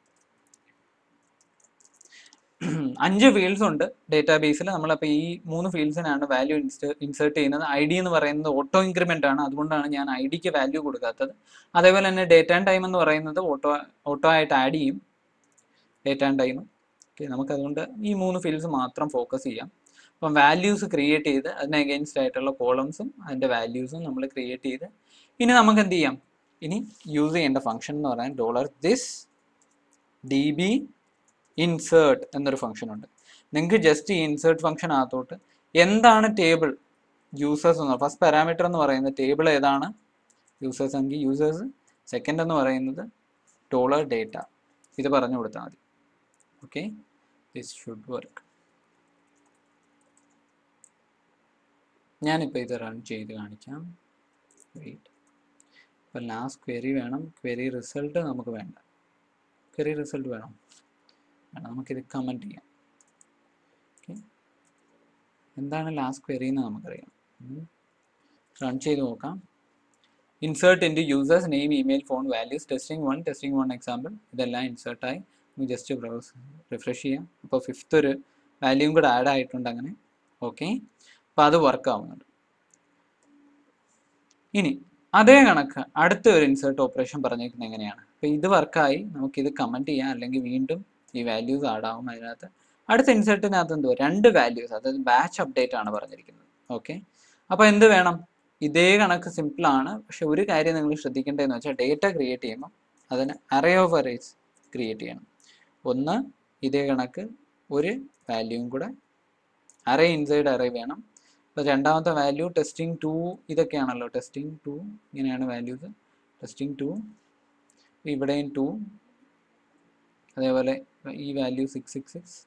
അഞ്ച് ഫീൽഡ്സ് ഉണ്ട് ഡേറ്റാബേസിൽ നമ്മളപ്പോൾ ഈ മൂന്ന് ഫീൽഡ്സിനാണ് വാല്യൂ ഇൻസേർട്ട് ചെയ്യുന്നത് ഐ ഡി എന്ന് പറയുന്നത് ഓട്ടോ ഇൻക്രിമെന്റ് ആണ് അതുകൊണ്ടാണ് ഞാൻ ഐ ഡിക്ക് വാല്യൂ കൊടുക്കാത്തത് അതേപോലെ തന്നെ ഡേറ്റ് ആൻഡ് ടൈം എന്ന് പറയുന്നത് ഓട്ടോ ഓട്ടോ ആയിട്ട് ആഡ് ചെയ്യും ഡേറ്റ് ആൻഡ് ടൈം ഓക്കെ നമുക്കതുകൊണ്ട് ഈ മൂന്ന് ഫീൽഡ്സ് മാത്രം ഫോക്കസ് ചെയ്യാം അപ്പം വാല്യൂസ് ക്രിയേറ്റ് ചെയ്ത് അതിന് അഗെയിൻസ്റ്റ് ആയിട്ടുള്ള കോളംസും അതിൻ്റെ വാല്യൂസും നമ്മൾ ക്രിയേറ്റ് ചെയ്ത് ഇനി നമുക്ക് എന്ത് ചെയ്യാം ഇനി യൂസ് ചെയ്യേണ്ട ഫംഗ്ഷൻ എന്ന് പറയാൻ dollar this D B insert എന്നൊരു ഫംഗ്ഷൻ ഉണ്ട് നിങ്ങൾക്ക് ജസ്റ്റ് ഈ ഇൻസേർട്ട് ഫംഗ്ഷൻ അകത്തോട്ട് എന്താണ് ടേബിൾ യൂസേഴ്സ് എന്ന് ഫസ്റ്റ് പാരാമീറ്റർ എന്ന് പറയുന്നത് ടേബിൾ ഏതാണ് യൂസേഴ്സ് എങ്കിൽ യൂസേഴ്സ് സെക്കൻഡ് എന്ന് പറയുന്നത് ഡോളർ ഡേറ്റ ഇത് പറഞ്ഞു കൊടുത്താൽ മതി ഓക്കെ ദിസ് ഷുഡ് വർക്ക് ഞാനിപ്പോൾ ഇത് റൺ ചെയ്ത് കാണിക്കാം വെയിറ്റ് ഇപ്പം ലാസ്റ്റ് ക്വറി വേണം ക്വറി റിസൾട്ട് നമുക്ക് വേണ്ട ക്വറി റിസൾട്ട് വേണം വേണം നമുക്കിത് കമൻറ്റ് ചെയ്യാം ഓക്കെ എന്താണ് ലാസ്റ്റ് ക്വറി എന്ന് നമുക്കറിയാം റൺ ചെയ്ത് നോക്കാം insert into users name email phone values testing one testing one example ഇതെല്ലാം ഇൻസേർട്ടായി ജസ്റ്റ് ബ്രൗസ് റിഫ്രഷ് ചെയ്യാം അപ്പോൾ ഫിഫ്ത്ത് ഒരു വാല്യൂം കൂടെ ആഡ് ആയിട്ടുണ്ട് അങ്ങനെ ഓക്കെ അപ്പോൾ അത് വർക്ക് ആവുന്നുണ്ട് ഇനി അതേ കണക്ക് അടുത്ത ഒരു ഇൻസേർട്ട് ഓപ്പറേഷൻ പറഞ്ഞേക്കുന്നത് എങ്ങനെയാണ് അപ്പോൾ ഇത് വർക്കായി നമുക്കിത് കമൻറ്റ് ചെയ്യാം അല്ലെങ്കിൽ വീണ്ടും ഈ വാല്യൂസ് ആഡ് ആവും അതിനകത്ത് അടുത്ത ഇൻസേർട്ടിനകത്ത് എന്തോ രണ്ട് വാല്യൂസ് അതായത് ബാച്ച് അപ്ഡേറ്റ് ആണ് പറഞ്ഞിരിക്കുന്നത് ഓക്കെ അപ്പോൾ എന്ത് വേണം ഇതേ കണക്ക് സിമ്പിൾ ആണ് പക്ഷെ ഒരു കാര്യം നിങ്ങൾ ശ്രദ്ധിക്കേണ്ടതെന്ന് വെച്ചാൽ ഡേറ്റ ക്രിയേറ്റ് ചെയ്യുമ്പോൾ അതിന് അറേ ഓഫ് അറേസ് ക്രിയേറ്റ് ചെയ്യണം ഒന്ന് ഇതേ കണക്ക് ഒരു വാല്യൂവും കൂടെ അറേ ഇൻസൈഡ് അറേ വേണം അപ്പോൾ രണ്ടാമത്തെ വാല്യൂ ടെസ്റ്റിംഗ് ടു ഇതൊക്കെയാണല്ലോ ടെസ്റ്റിംഗ് ടു ഇങ്ങനെയാണ് വാല്യൂസ് ടെസ്റ്റിംഗ് ടു ഇവിടെയും ടു അതേപോലെ ഈ വാല്യൂ സിക്സ് സിക്സ് സിക്സ്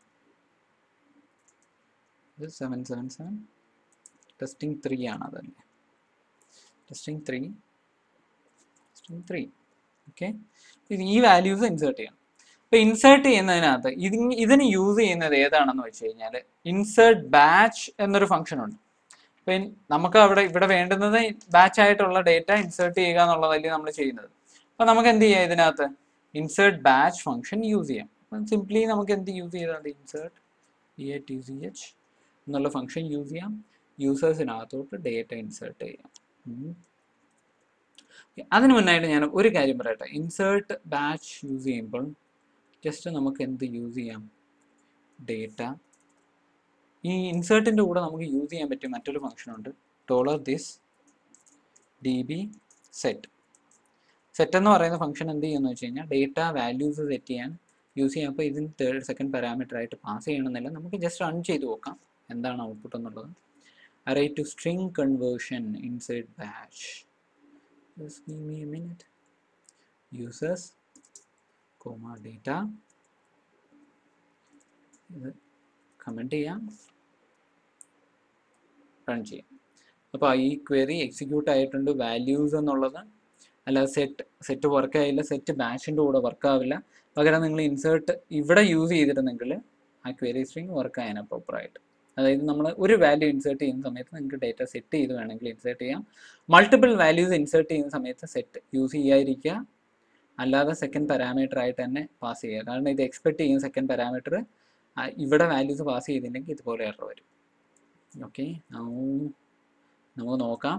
ഇത് seven seven seven testing three ആണ് അതല്ലേ testing three testing three okay ഈ വാല്യൂസ് ഇൻസേർട്ട് ചെയ്യണം അപ്പോൾ ഇൻസേർട്ട് ചെയ്യുന്നതിനകത്ത് ഇതിന് ഇതിന് യൂസ് ചെയ്യുന്നത് ഏതാണെന്ന് വെച്ച് കഴിഞ്ഞാൽ ഇൻസേർട്ട് ബാച്ച് എന്നൊരു ഫംഗ്ഷൻ ഉണ്ട് അപ്പം നമുക്ക് അവിടെ ഇവിടെ വേണ്ടുന്നത് ബാച്ച് ആയിട്ടുള്ള ഡേറ്റ ഇൻസേർട്ട് ചെയ്യുക എന്നുള്ളതല്ലേ നമ്മൾ ചെയ്യുന്നത് അപ്പം നമുക്ക് എന്ത് ചെയ്യാം ഇതിനകത്ത് ഇൻസേർട്ട് ബാച്ച് ഫംഗ്ഷൻ യൂസ് ചെയ്യാം അപ്പം സിംപ്ലി നമുക്ക് എന്ത് യൂസ് ചെയ്താൽ മതി insert E A T C H എന്നുള്ള ഫംഗ്ഷൻ യൂസ് ചെയ്യാം യൂസേഴ്സിനകത്തോട്ട് ഡേറ്റ ഇൻസേർട്ട് ചെയ്യാം ഉം. അതിന് മുന്നായിട്ട് ഞാൻ ഒരു കാര്യം പറയട്ടെ ഇൻസേർട്ട് ബാച്ച് യൂസ് ചെയ്യുമ്പോൾ ജസ്റ്റ് നമുക്ക് എന്ത് യൂസ് ചെയ്യാം ഡേറ്റ ഈ ഇൻസേർട്ടിൻ്റെ കൂടെ നമുക്ക് യൂസ് ചെയ്യാൻ പറ്റിയ മറ്റൊരു ഫംഗ്ഷൻ ഉണ്ട് dollar this D B set set എന്ന് പറയുന്ന ഫംഗ്ഷൻ എന്ത് ചെയ്യുമെന്ന് വെച്ച് കഴിഞ്ഞാൽ ഡേറ്റ വാല്യൂസ് സെറ്റ് ചെയ്യാൻ യൂസ് ചെയ്യാം അപ്പോൾ ഇതിന് തേർഡ് സെക്കൻഡ് പാരാമീറ്റർ ആയിട്ട് പാസ് ചെയ്യണമെന്നില്ല നമുക്ക് ജസ്റ്റ് റൺ ചെയ്ത് നോക്കാം എന്താണ് ഔട്ട്പുട്ട് എന്നുള്ളത് array to string conversion inside bash just give me a minute users comma data ഇത് കമൻറ്റ് ചെയ്യാം റൺ ചെയ്യാം അപ്പോൾ ഈ ക്വറി എക്സിക്യൂട്ട് ആയിട്ടുണ്ട് വാല്യൂസ് എന്നുള്ളത് അല്ലാതെ സെറ്റ് സെറ്റ് വർക്ക് ആയില്ല സെറ്റ് ബാഷിൻ്റെ കൂടെ വർക്ക് ആവില്ല പകരം നിങ്ങൾ ഇൻസേർട്ട് ഇവിടെ യൂസ് ചെയ്തിരുന്നെങ്കിൽ ആ ക്വറി സ്ട്രിങ് വർക്ക് ആയതിനാ പ്രോപ്പറായിട്ട് അതായത് നമ്മൾ ഒരു വാല്യൂ ഇൻസേർട്ട് ചെയ്യുന്ന സമയത്ത് നിങ്ങൾക്ക് ഡേറ്റ സെറ്റ് ചെയ്ത് വേണമെങ്കിൽ ഇൻസേർട്ട് ചെയ്യാം മൾട്ടിപ്പിൾ വാല്യൂസ് ഇൻസേർട്ട് ചെയ്യുന്ന സമയത്ത് സെറ്റ് യൂസ് ചെയ്യാതിരിക്കുക അല്ലാതെ സെക്കൻഡ് പാരാമീറ്റർ ആയിട്ട് തന്നെ പാസ് ചെയ്യുക കാരണം ഇത് എക്സ്പെക്ട് ചെയ്യുന്ന സെക്കൻഡ് പാരാമീറ്റർ ഇവിടെ വാല്യൂസ് പാസ് ചെയ്തില്ലെങ്കിൽ ഇതുപോലെ എറർ വരും ഓക്കെ നമുക്ക് നോക്കാം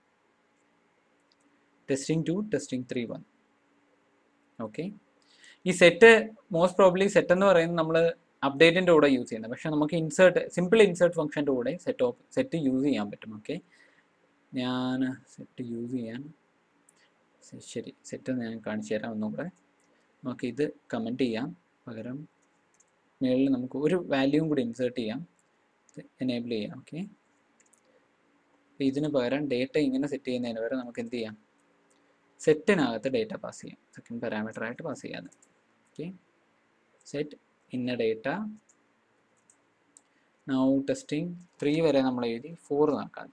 testing two testing three one okay ഈ സെറ്റ് മോസ്റ്റ് പ്രോബ്ലി സെറ്റ് എന്ന് പറയുന്നത് നമ്മൾ അപ്ഡേറ്റിൻ്റെ കൂടെ യൂസ് ചെയ്യുന്നത് പക്ഷേ നമുക്ക് ഇൻസേർട്ട് സിമ്പിൾ ഇൻസേർട്ട് ഫംഗ്ഷൻ്റെ കൂടെ സെറ്റ് ഓഫ് സെറ്റ് യൂസ് ചെയ്യാൻ പറ്റും ഓക്കെ ഞാൻ സെറ്റ് യൂസ് ചെയ്യാൻ ശ- ശരി സെറ്റ് ഞാൻ കാണിച്ചു തരാം ഒന്നും കൂടെ നമുക്ക് ഇത് കമൻറ്റ് ചെയ്യാം പകരം മുകളിൽ നമുക്ക് ഒരു വാല്യൂവും കൂടി ഇൻസേർട്ട് ചെയ്യാം എനേബിൾ ചെയ്യാം ഓക്കെ അപ്പോൾ ഇതിന് പകരം ഡേറ്റ ഇങ്ങനെ സെറ്റ് ചെയ്യുന്നതിന് പകരം നമുക്ക് എന്ത് ചെയ്യാം സെറ്റിനകത്ത് ഡേറ്റ പാസ് ചെയ്യാം സെക്കൻഡ് പാരാമീറ്റർ ആയിട്ട് പാസ് ചെയ്യാതെ ഓക്കെ സെറ്റ് ഇന്ന ഡേറ്റ നൗ ടെസ്റ്റിംഗ് ത്രീ വരെ നമ്മൾ എഴുതി ഫോർ നോക്കാം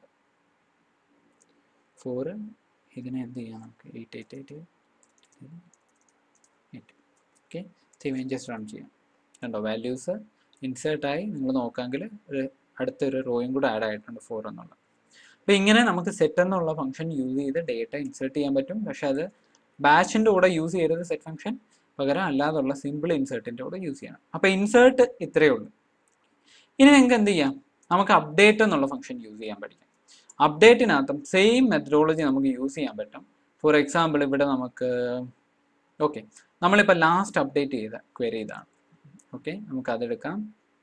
ഫോർ ഇതിനെ എന്ത് ചെയ്യാം നമുക്ക് eight eight eight eight okay save just run ചെയ്യാം കണ്ടോ വാല്യൂസ് ഇൻസേർട്ടായി നിങ്ങൾ നോക്കാമെങ്കിൽ ഒരു അടുത്തൊരു റോയും കൂടെ ആഡ് ആയിട്ടുണ്ട് ഫോർ എന്നുള്ളത് അപ്പോൾ ഇങ്ങനെ നമുക്ക് സെറ്റ് എന്നുള്ള ഫംഗ്ഷൻ യൂസ് ചെയ്ത് ഡേറ്റ ഇൻസേർട്ട് ചെയ്യാൻ പറ്റും പക്ഷെ അത് ബാച്ചിൻ്റെ കൂടെ യൂസ് ചെയ്യരുത് സെറ്റ് ഫംഗ്ഷൻ പകരം അല്ലാതുള്ള സിമ്പിൾ ഇൻസേർട്ടിൻ്റെ കൂടെ യൂസ് ചെയ്യണം അപ്പോൾ ഇൻസേർട്ട് ഇത്രയേ ഉള്ളൂ ഇനി നിങ്ങൾക്ക് എന്ത് ചെയ്യാം നമുക്ക് അപ്ഡേറ്റ് എന്നുള്ള ഫംഗ്ഷൻ യൂസ് ചെയ്യാൻ പഠിക്കാം അപ്ഡേറ്റിനകത്തും സെയിം മെത്തഡോളജി നമുക്ക് യൂസ് ചെയ്യാൻ പറ്റും ഫോർ എക്സാമ്പിൾ ഇവിടെ നമുക്ക് ഓക്കെ നമ്മളിപ്പോൾ ലാസ്റ്റ് അപ്ഡേറ്റ് ചെയ്ത ക്വറി ഇതാണ് ഓക്കെ നമുക്ക് അതെടുക്കാം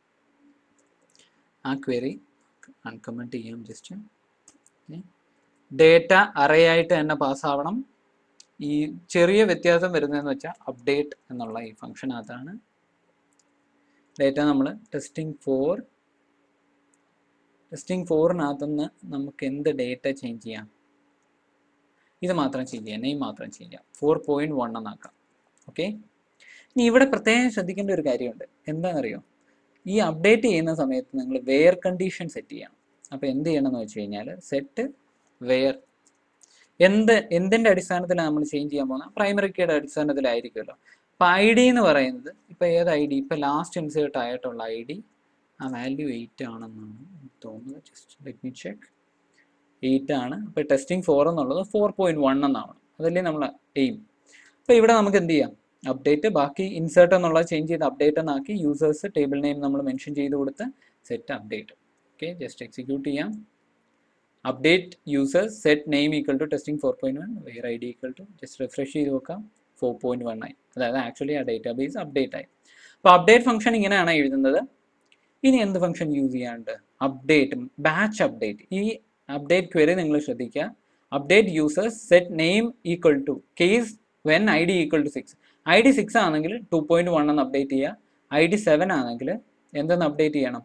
ആ ക്വറി അൺകമൻറ്റ് ചെയ്യാം ജസ്റ്റ് ഡേറ്റ അറേ ആയിട്ട് തന്നെ പാസ്സാവണം ഈ ചെറിയ വ്യത്യാസം വരുന്നതെന്ന് വെച്ചാൽ അപ്ഡേറ്റ് എന്നുള്ള ഈ ഫംഗ്ഷനകത്താണ് ഡേറ്റ നമ്മൾ ടെസ്റ്റിംഗ് ഫോർ ടെസ്റ്റിംഗ് ഫോറിനകത്തുനിന്ന് നമുക്ക് എന്ത് ഡേറ്റ ചേഞ്ച് ചെയ്യാം ഇത് മാത്രം ചേഞ്ച് ചെയ്യാം നെയിം മാത്രം ചേഞ്ച് ചെയ്യാം ഫോർ പോയിന്റ് വൺ എന്നാക്കാം ഓക്കെ ഇനി ഇവിടെ പ്രത്യേകം ശ്രദ്ധിക്കേണ്ട ഒരു കാര്യമുണ്ട് എന്താണെന്നറിയോ ഈ അപ്ഡേറ്റ് ചെയ്യുന്ന സമയത്ത് നിങ്ങൾ വെയർ കണ്ടീഷൻ സെറ്റ് ചെയ്യണം അപ്പോൾ എന്ത് ചെയ്യണമെന്ന് വെച്ച് കഴിഞ്ഞാൽ സെറ്റ് വെയർ എന്ത് എന്തിൻ്റെ അടിസ്ഥാനത്തിലാണ് നമ്മൾ ചേഞ്ച് ചെയ്യാൻ പോകുന്നത് പ്രൈമറി കീയുടെ അടിസ്ഥാനത്തിലായിരിക്കുമല്ലോ അപ്പോൾ ഐ ഡി എന്ന് പറയുന്നത് ഇപ്പോൾ ഏത് ഐ ഡി ഇപ്പോൾ ലാസ്റ്റ് ഇൻസേർട്ട് ആയിട്ടുള്ള ഐ ഡി ആ വാല്യൂ എയ്റ്റ് ആണെന്നാണ് തോന്നുന്നത് just let me check eight ആണ് അപ്പോൾ ടെസ്റ്റിംഗ് ഫോർ എന്നുള്ളത് ഫോർ പോയിൻറ്റ് വൺ എന്നാണ് അതല്ലേ നമ്മൾ എയിം അപ്പോൾ ഇവിടെ നമുക്ക് എന്ത് ചെയ്യാം അപ്ഡേറ്റ് ബാക്കി ഇൻസേർട്ട് എന്നുള്ളത് ചേഞ്ച് ചെയ്ത് അപ്ഡേറ്റ് എന്നാക്കി യൂസേഴ്സ് ടേബിൾ നെയിം നമ്മൾ മെൻഷൻ ചെയ്ത് കൊടുത്ത് set update okay just execute ചെയ്യാം update users set name equal to testing four point one where I D equal to just refresh ചെയ്ത് നോക്കാം ഫോർ പോയിന്റ് വൺ ആയി അതായത് ആക്ച്വലി ആ ഡേറ്റാബേസ് അപ്ഡേറ്റ് ആയി അപ്പോൾ അപ്ഡേറ്റ് ഫംഗ്ഷൻ ഇങ്ങനെയാണ് എഴുതുന്നത് ഇനി എന്ത് ഫംഗ്ഷൻ യൂസ് ചെയ്യാണ്ട് അപ്ഡേറ്റ് ബാച്ച് അപ്ഡേറ്റ് ഈ അപ്ഡേറ്റ് ക്വറി നിങ്ങൾ ശ്രദ്ധിക്കുക update users set name equal to case when I D equal to six I D six ആണെങ്കിൽ ടു പോയിന്റ് വൺ എന്ന് അപ്ഡേറ്റ് ചെയ്യുക ഐ ഡി സെവൻ ആണെങ്കിൽ എന്തെന്ന് അപ്ഡേറ്റ് ചെയ്യണം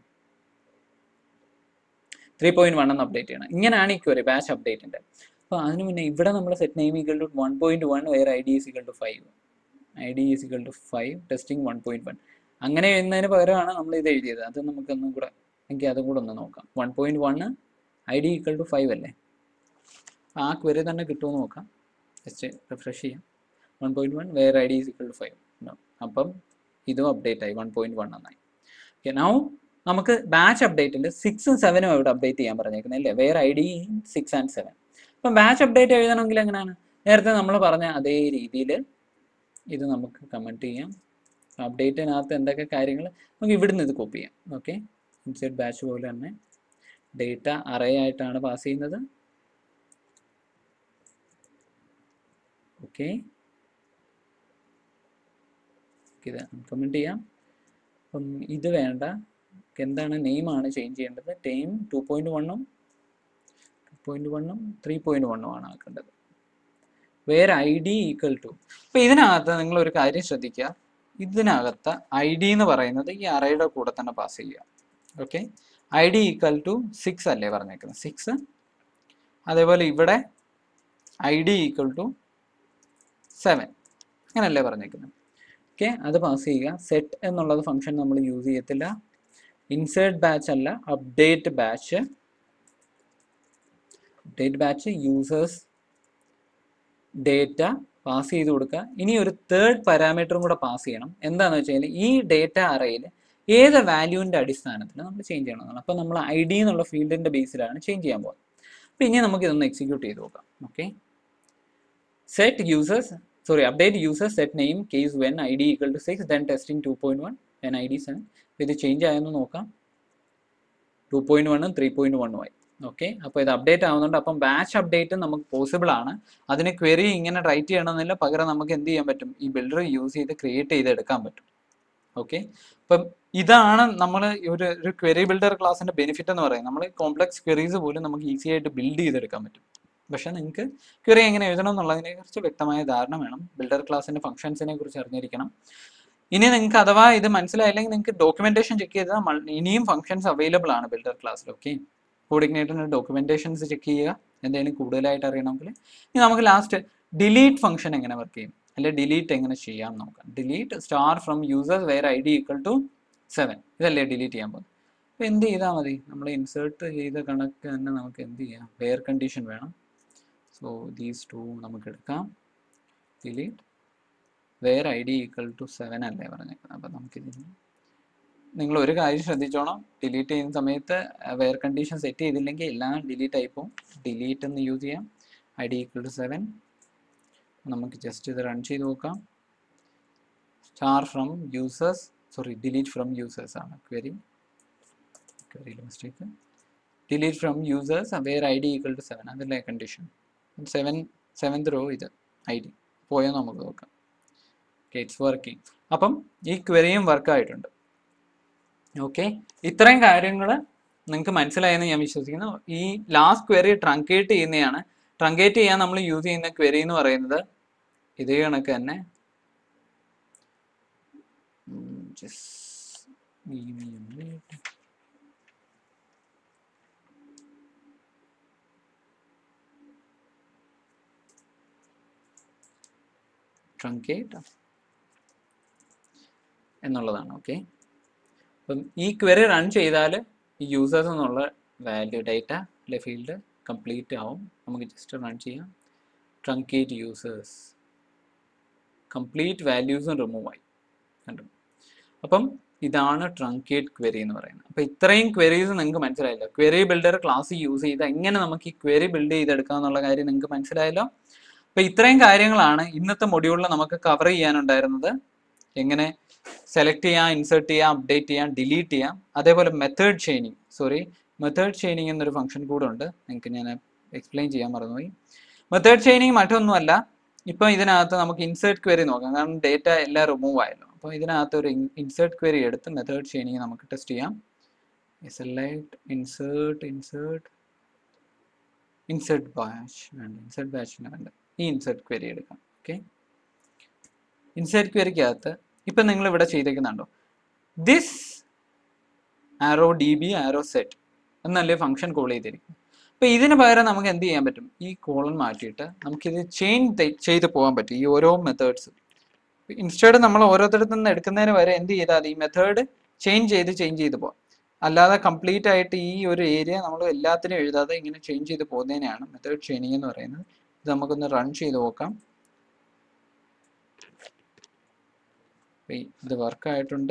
ത്രീ പോയിന്റ് വൺ എന്ന് അപ്ഡേറ്റ് ചെയ്യണം ഇങ്ങനെയാണ് ഈ ക്വറി ബാച്ച് അപ്ഡേറ്റിൻ്റെ അപ്പോൾ അതിന് മുന്നേ ഇവിടെ നമ്മൾ set name equal to one point one where I D is equal to five I D is equal to five testing one point one അങ്ങനെ എഴുതുന്നതിന് പകരമാണ് നമ്മൾ ഇത് എഴുതിയത് അത് നമുക്കൊന്നും കൂടെ എനിക്ക് അതും കൂടെ ഒന്ന് നോക്കാം one point one I D equal to five അല്ലേ ആ ക്വറി തന്നെ കിട്ടുമെന്ന് നോക്കാം ജസ്റ്റ് റിഫ്രഷ് ചെയ്യാം one point one where I D is equal to five അപ്പം ഇതും അപ്ഡേറ്റ് ആയി വൺ പോയിന്റ് വൺ എന്നായി ഓക്കെ നൗ നമുക്ക് ബാച്ച് അപ്ഡേറ്റിൽ സിക്സും സെവനും ഇവിടെ അപ്ഡേറ്റ് ചെയ്യാൻ പറഞ്ഞേക്കുന്നത് അല്ലേ where I D six and seven അപ്പം ബാച്ച് അപ്ഡേറ്റ് എഴുതണമെങ്കിൽ എങ്ങനെയാണ് നേരത്തെ നമ്മൾ പറഞ്ഞ അതേ രീതിയിൽ ഇത് നമുക്ക് കമൻറ്റ് ചെയ്യാം അപ്ഡേറ്റിനകത്ത് എന്തൊക്കെ കാര്യങ്ങൾ നമുക്ക് ഇവിടുന്ന് ഇത് കോപ്പി ചെയ്യാം ഓക്കെ ഇൻസൈഡ് ബാച്ച് പോലെ തന്നെ ഡേറ്റ അറേ ആയിട്ടാണ് പാസ് ചെയ്യുന്നത് ഓക്കെ ഇത് കമൻറ്റ് ചെയ്യാം അപ്പം ഇത് വേണ്ട എന്താണ് നെയിമാണ് ചേഞ്ച് ചെയ്യേണ്ടത് ടെയിം ടു പോയിൻറ്റ് വണ്ണും ടു പോയിൻറ്റ് വണ്ണും ത്രീ പോയിൻറ്റ് വണ്ണും ആണ് ആക്കേണ്ടത് വേറെ ഐ ഡി ഈക്വൽ ടു അപ്പോൾ ഇതിനകത്ത് നിങ്ങൾ ഒരു കാര്യം ശ്രദ്ധിക്കുക ഇതിനകത്ത് ഐ ഡി എന്ന് പറയുന്നത് ഈ അറയുടെ കൂടെ തന്നെ പാസ് ചെയ്യുക okay I D equal to six അല്ലേ പറഞ്ഞേക്കുന്നത് സിക്സ് അതേപോലെ ഇവിടെ I D equal to seven അങ്ങനല്ലേ പറഞ്ഞേക്കുന്നത് ഓക്കെ അത് പാസ് ചെയ്യുക സെറ്റ് എന്നുള്ളത് ഫംഗ്ഷൻ നമ്മൾ യൂസ് ചെയ്യത്തില്ല ഇൻസേർട്ട് ബാച്ച് അല്ല update batch update batch users data pass ചെയ്ത് കൊടുക്കുക ഇനി ഒരു തേർഡ് പാരാമീറ്ററും കൂടെ പാസ് ചെയ്യണം എന്താണെന്ന് വെച്ച് കഴിഞ്ഞാൽ ഈ ഡേറ്റ അറയിൽ ഏത് വാല്യൂവിൻ്റെ അടിസ്ഥാനത്തിൽ നമ്മൾ ചേഞ്ച് ചെയ്യണമെന്നാണ് അപ്പോൾ നമ്മൾ ഐ ഡി എന്നുള്ള ഫീൽഡിൻ്റെ ബേസിലാണ് ചേഞ്ച് ചെയ്യാൻ പോകുന്നത് അപ്പോൾ ഇനി നമുക്ക് ഇതൊന്ന് എക്സിക്യൂട്ട് ചെയ്ത് നോക്കാം okay set users sorry update users set name case when I D equal to six then testing two point one when I D seven ഇത് ചേഞ്ച് ആയെന്ന് നോക്കാം ടു പോയിന്റ് വണ്ണും ത്രീ പോയിന്റ് വണ്ണും ആയി ഓക്കെ അപ്പോൾ ഇത് അപ്ഡേറ്റ് ആവുന്നുണ്ട് അപ്പം ബാച്ച് അപ്ഡേറ്റ് നമുക്ക് പോസിബിൾ ആണ് അതിന് ക്വറി ഇങ്ങനെ റൈറ്റ് ചെയ്യണമെന്നില്ല പകരം നമുക്ക് എന്ത് ചെയ്യാൻ പറ്റും ഈ ബിൽഡർ യൂസ് ചെയ്ത് ക്രിയേറ്റ് ചെയ്ത് എടുക്കാൻ പറ്റും ഓക്കെ അപ്പം ഇതാണ് നമ്മൾ ഒരു ഒരു ക്വറി ബിൽഡർ ക്ലാസ്സിന്റെ ബെനിഫിറ്റ് എന്ന് പറയുന്നത് നമ്മൾ കോംപ്ലക്സ് ക്വറീസ് പോലും നമുക്ക് ഈസി ആയിട്ട് ബിൽഡ് ചെയ്തെടുക്കാൻ പറ്റും പക്ഷേ നിങ്ങൾക്ക് ക്വറി എങ്ങനെ എഴുതണം എന്നുള്ളതിനെ കുറിച്ച് വ്യക്തമായ ധാരണ വേണം ബിൽഡർ ക്ലാസ്സിന്റെ ഫംഗ്ഷൻസിനെ കുറിച്ച് അറിഞ്ഞിരിക്കണം ഇനി നിങ്ങൾക്ക് അഥവാ ഇത് മനസ്സിലായില്ലെങ്കിൽ നിങ്ങൾക്ക് ഡോക്യുമെന്റേഷൻ ചെക്ക് ചെയ്താൽ മൾ- ഇനിയും ഫംഗ്ഷൻസ് അവൈലബിൾ ആണ് ബിൽഡർ ക്ലാസ്സിൽ ഓക്കെ കോർഡിനേറ്ററിന്റെ ഡോക്യുമെന്റേഷൻസ് ചെക്ക് ചെയ്യുക എന്തെങ്കിലും കൂടുതലായിട്ട് അറിയണമെങ്കിൽ ഇനി നമുക്ക് ലാസ്റ്റ് ഡിലീറ്റ് ഫംഗ്ഷൻ എങ്ങനെ വർക്ക് ചെയ്യും അല്ലെ ഡിലീറ്റ് എങ്ങനെ ചെയ്യാം എന്ന് നോക്കാം delete star from users where I D equal to seven ഇതല്ലേ ഡിലീറ്റ് ചെയ്യാൻ പോകുന്നത് അപ്പോൾ എന്ത് ചെയ്താൽ മതി നമ്മൾ ഇൻസേർട്ട് ചെയ്ത കണക്ക് തന്നെ നമുക്ക് എന്ത് ചെയ്യാം വെയർ കണ്ടീഷൻ വേണം സോ ദീസ് ടു നമുക്ക് എടുക്കാം delete where I D equal to seven അല്ലേ പറഞ്ഞേക്കുന്നത് അപ്പം നമുക്കിതിന് നിങ്ങൾ ഒരു കാര്യം ശ്രദ്ധിച്ചോണം ഡിലീറ്റ് ചെയ്യുന്ന സമയത്ത് വെയർ കണ്ടീഷൻ സെറ്റ് ചെയ്തില്ലെങ്കിൽ എല്ലാം ഡിലീറ്റ് ആയി പോകും ഡിലീറ്റ് എന്ന് യൂസ് ചെയ്യാം I D equal to seven നമുക്ക് ജസ്റ്റ് ഇത് റൺ ചെയ്ത് നോക്കാം star from users sorry delete from users ആണ് ക്വരി ക്വരിയിൽ mistake delete from users where I D equal to seven അതല്ലേ കണ്ടീഷൻ സെവൻ സെവൻത് റോ ഇത് ഐ ഡി പോയോ നമുക്ക് നോക്കാം ഓക്കെ ഇറ്റ്സ് വർക്കിംഗ് അപ്പം ഈ ക്വരിയും വർക്ക് ആയിട്ടുണ്ട് ഓക്കെ ഇത്രയും കാര്യങ്ങൾ നിങ്ങൾക്ക് മനസ്സിലായെന്ന് ഞാൻ വിശ്വസിക്കുന്നു ഈ ലാസ്റ്റ് ക്വരി ട്രങ്കേറ്റ് ചെയ്യുന്നതാണ് ട്രങ്കേറ്റ് ചെയ്യാൻ നമ്മൾ യൂസ് ചെയ്യുന്ന ക്വരി എന്ന് പറയുന്നത് ഇതേ കണക്ക് തന്നെ ഉം, just give me a minute. Truncate എന്നുള്ളതാണ് ഓക്കെ അപ്പം ഈ ക്വറി റൺ ചെയ്താൽ ഈ യൂസേഴ്സ് എന്നുള്ള വാല്യൂ ഡേറ്റ അല്ലെ ഫീൽഡ് കംപ്ലീറ്റ് ആവും നമുക്ക് ജസ്റ്റ് റൺ ചെയ്യാം ട്രങ്കേറ്റ് യൂസേഴ്സ് കംപ്ലീറ്റ് വാല്യൂസും റിമൂവ് ആയി കണ്ടു അപ്പം ഇതാണ് ട്രങ്കേറ്റ് ക്വരി എന്ന് പറയുന്നത് അപ്പോൾ ഇത്രയും ക്വരീസ് നിങ്ങൾക്ക് മനസ്സിലായല്ലോ ക്വരി ബിൽഡർ ക്ലാസ് യൂസ് ചെയ്ത് എങ്ങനെ നമുക്ക് ഈ ക്വരി ബിൽഡ് ചെയ്തെടുക്കാം എന്നുള്ള കാര്യം നിങ്ങൾക്ക് മനസ്സിലായല്ലോ അപ്പൊ ഇത്രയും കാര്യങ്ങളാണ് ഇന്നത്തെ മൊഡ്യൂളിൽ നമുക്ക് കവർ ചെയ്യാനുണ്ടായിരുന്നത് എങ്ങനെ സെലക്ട് ചെയ്യാം ഇൻസേർട്ട് ചെയ്യാം അപ്ഡേറ്റ് ചെയ്യാം ഡിലീറ്റ് ചെയ്യാം അതേപോലെ method chaining sorry method chaining എന്നൊരു ഫംഗ്ഷൻ കൂടെ ഉണ്ട് നിങ്ങൾക്ക് ഞാൻ എക്സ്പ്ലെയിൻ ചെയ്യാൻ മറന്നുപോയി മെത്തേഡ് ചെയിനിങ് മറ്റൊന്നുമല്ല ഇപ്പൊ ഇതിനകത്ത് നമുക്ക് ഇൻസേർട്ട് ക്വയറി നോക്കാം കാരണം ഡേറ്റ എല്ലാം റിമൂവ് ആയല്ലോ അപ്പോൾ ഇതിനകത്ത് ഒരു ഇൻസേർട്ട് ക്വയറി എടുത്ത് മെത്തേഡ് ചെയിനിങ് നമുക്ക് ടെസ്റ്റ് ചെയ്യാം select insert insert insert batch വേണ്ട ഇൻസേർട്ട് ബാച്ചിന് വേണ്ട ഈ ഇൻസേർട്ട് ക്വയറി എടുക്കാം ഓക്കെ ഇൻസേർട്ട് ക്വയറിക്കകത്ത് ഇപ്പം നിങ്ങൾ ഇവിടെ ചെയ്തേക്കുന്നുണ്ടോ this arrow D B arrow set എന്നല്ലേ ഫംഗ്ഷൻ കോൾ ചെയ്തിരിക്കും അപ്പോൾ ഇതിന് പകരം നമുക്ക് എന്ത് ചെയ്യാൻ പറ്റും ഈ കോളൻ മാറ്റിയിട്ട് നമുക്കിത് ചേഞ്ച് ചെയ്ത് പോകാൻ പറ്റും ഈ ഓരോ മെത്തേഡ്സ് ഇൻസ്റ്റേഡ് നമ്മൾ ഓരോരുത്തരത്തു നിന്ന് എടുക്കുന്നതിന് വരെ എന്ത് ചെയ്താൽ മതി ഈ മെത്തേഡ് ചേഞ്ച് ചെയ്ത് ചേഞ്ച് ചെയ്ത് പോകാം അല്ലാതെ കംപ്ലീറ്റ് ആയിട്ട് ഈ ഒരു ഏരിയ നമ്മൾ എല്ലാത്തിനും എഴുതാതെ ഇങ്ങനെ ചേഞ്ച് ചെയ്ത് പോകുന്നതിനെയാണ് മെത്തേഡ് ചെയിനിങ് എന്ന് പറയുന്നത് ഇത് നമുക്കൊന്ന് റൺ ചെയ്ത് നോക്കാം ഇത് വർക്ക് ആയിട്ടുണ്ട്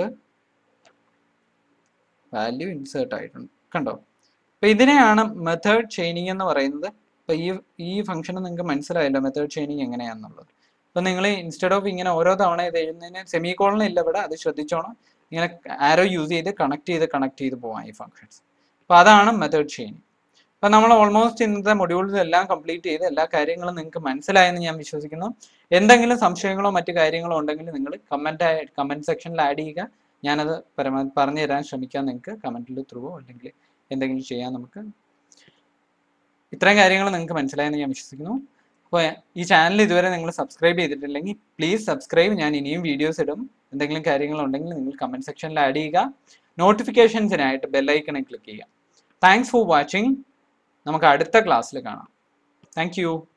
വാല്യൂ ഇൻസേർട്ട് ആയിട്ടുണ്ട് കണ്ടോ അപ്പൊ ഇതിനെയാണ് മെത്തേഡ് ചെയിനിങ് എന്ന് പറയുന്നത് അപ്പൊ ഈ ഈ ഫംഗ്ഷൻ നിങ്ങൾക്ക് മനസ്സിലായല്ലോ മെത്തേഡ് ചെയിനിങ് എങ്ങനെയാണെന്നുള്ളത് അപ്പൊ നിങ്ങൾ ഇൻസ്റ്റെഡ് ഓഫ് ഇങ്ങനെ ഓരോ തവണ ഇത് എഴുതുന്നതിന് സെമി കോളൻ ഇല്ല ഇവിടെ അത് ശ്രദ്ധിച്ചോണം ഇങ്ങനെ ആരോ യൂസ് ചെയ്ത് കണക്ട് ചെയ്ത് കണക്ട് ചെയ്ത് പോവാം ഈ ഫംഗ്ഷൻസ് അപ്പൊ അതാണ് മെത്തേഡ് ചെയിനിങ് അപ്പൊ നമ്മൾ ഓൾമോസ്റ്റ് ഇന്നത്തെ മൊഡ്യൂൾസ് എല്ലാം കംപ്ലീറ്റ് ചെയ്ത് എല്ലാ കാര്യങ്ങളും നിങ്ങൾക്ക് മനസ്സിലായെന്ന് ഞാൻ വിശ്വസിക്കുന്നു എന്തെങ്കിലും സംശയങ്ങളോ മറ്റു കാര്യങ്ങളോ ഉണ്ടെങ്കിൽ നിങ്ങൾ കമന്റ് കമന്റ് സെക്ഷനിൽ ആഡ് ചെയ്യുക ഞാനത് പരമാവധി പറഞ്ഞു തരാൻ ശ്രമിക്കാം നിങ്ങൾക്ക് കമന്റിൽ ത്രൂവോ അല്ലെങ്കിൽ എന്തെങ്കിലും ചെയ്യാൻ നമുക്ക് ഇത്രയും കാര്യങ്ങൾ നിങ്ങൾക്ക് മനസ്സിലായെന്ന് ഞാൻ വിശ്വസിക്കുന്നു അപ്പോൾ ഈ ചാനൽ ഇതുവരെ നിങ്ങൾ സബ്സ്ക്രൈബ് ചെയ്തിട്ടില്ലെങ്കിൽ പ്ലീസ് സബ്സ്ക്രൈബ് ഞാൻ ഇനിയും വീഡിയോസ് ഇടും എന്തെങ്കിലും കാര്യങ്ങളുണ്ടെങ്കിൽ നിങ്ങൾ കമന്റ് സെക്ഷനിൽ ആഡ് ചെയ്യുക നോട്ടിഫിക്കേഷൻസിനായിട്ട് ബെല്ലൈക്കണിൽ ക്ലിക്ക് ചെയ്യുക താങ്ക്സ് ഫോർ വാച്ചിങ് നമുക്ക് അടുത്ത ക്ലാസ്സിൽ കാണാം താങ്ക്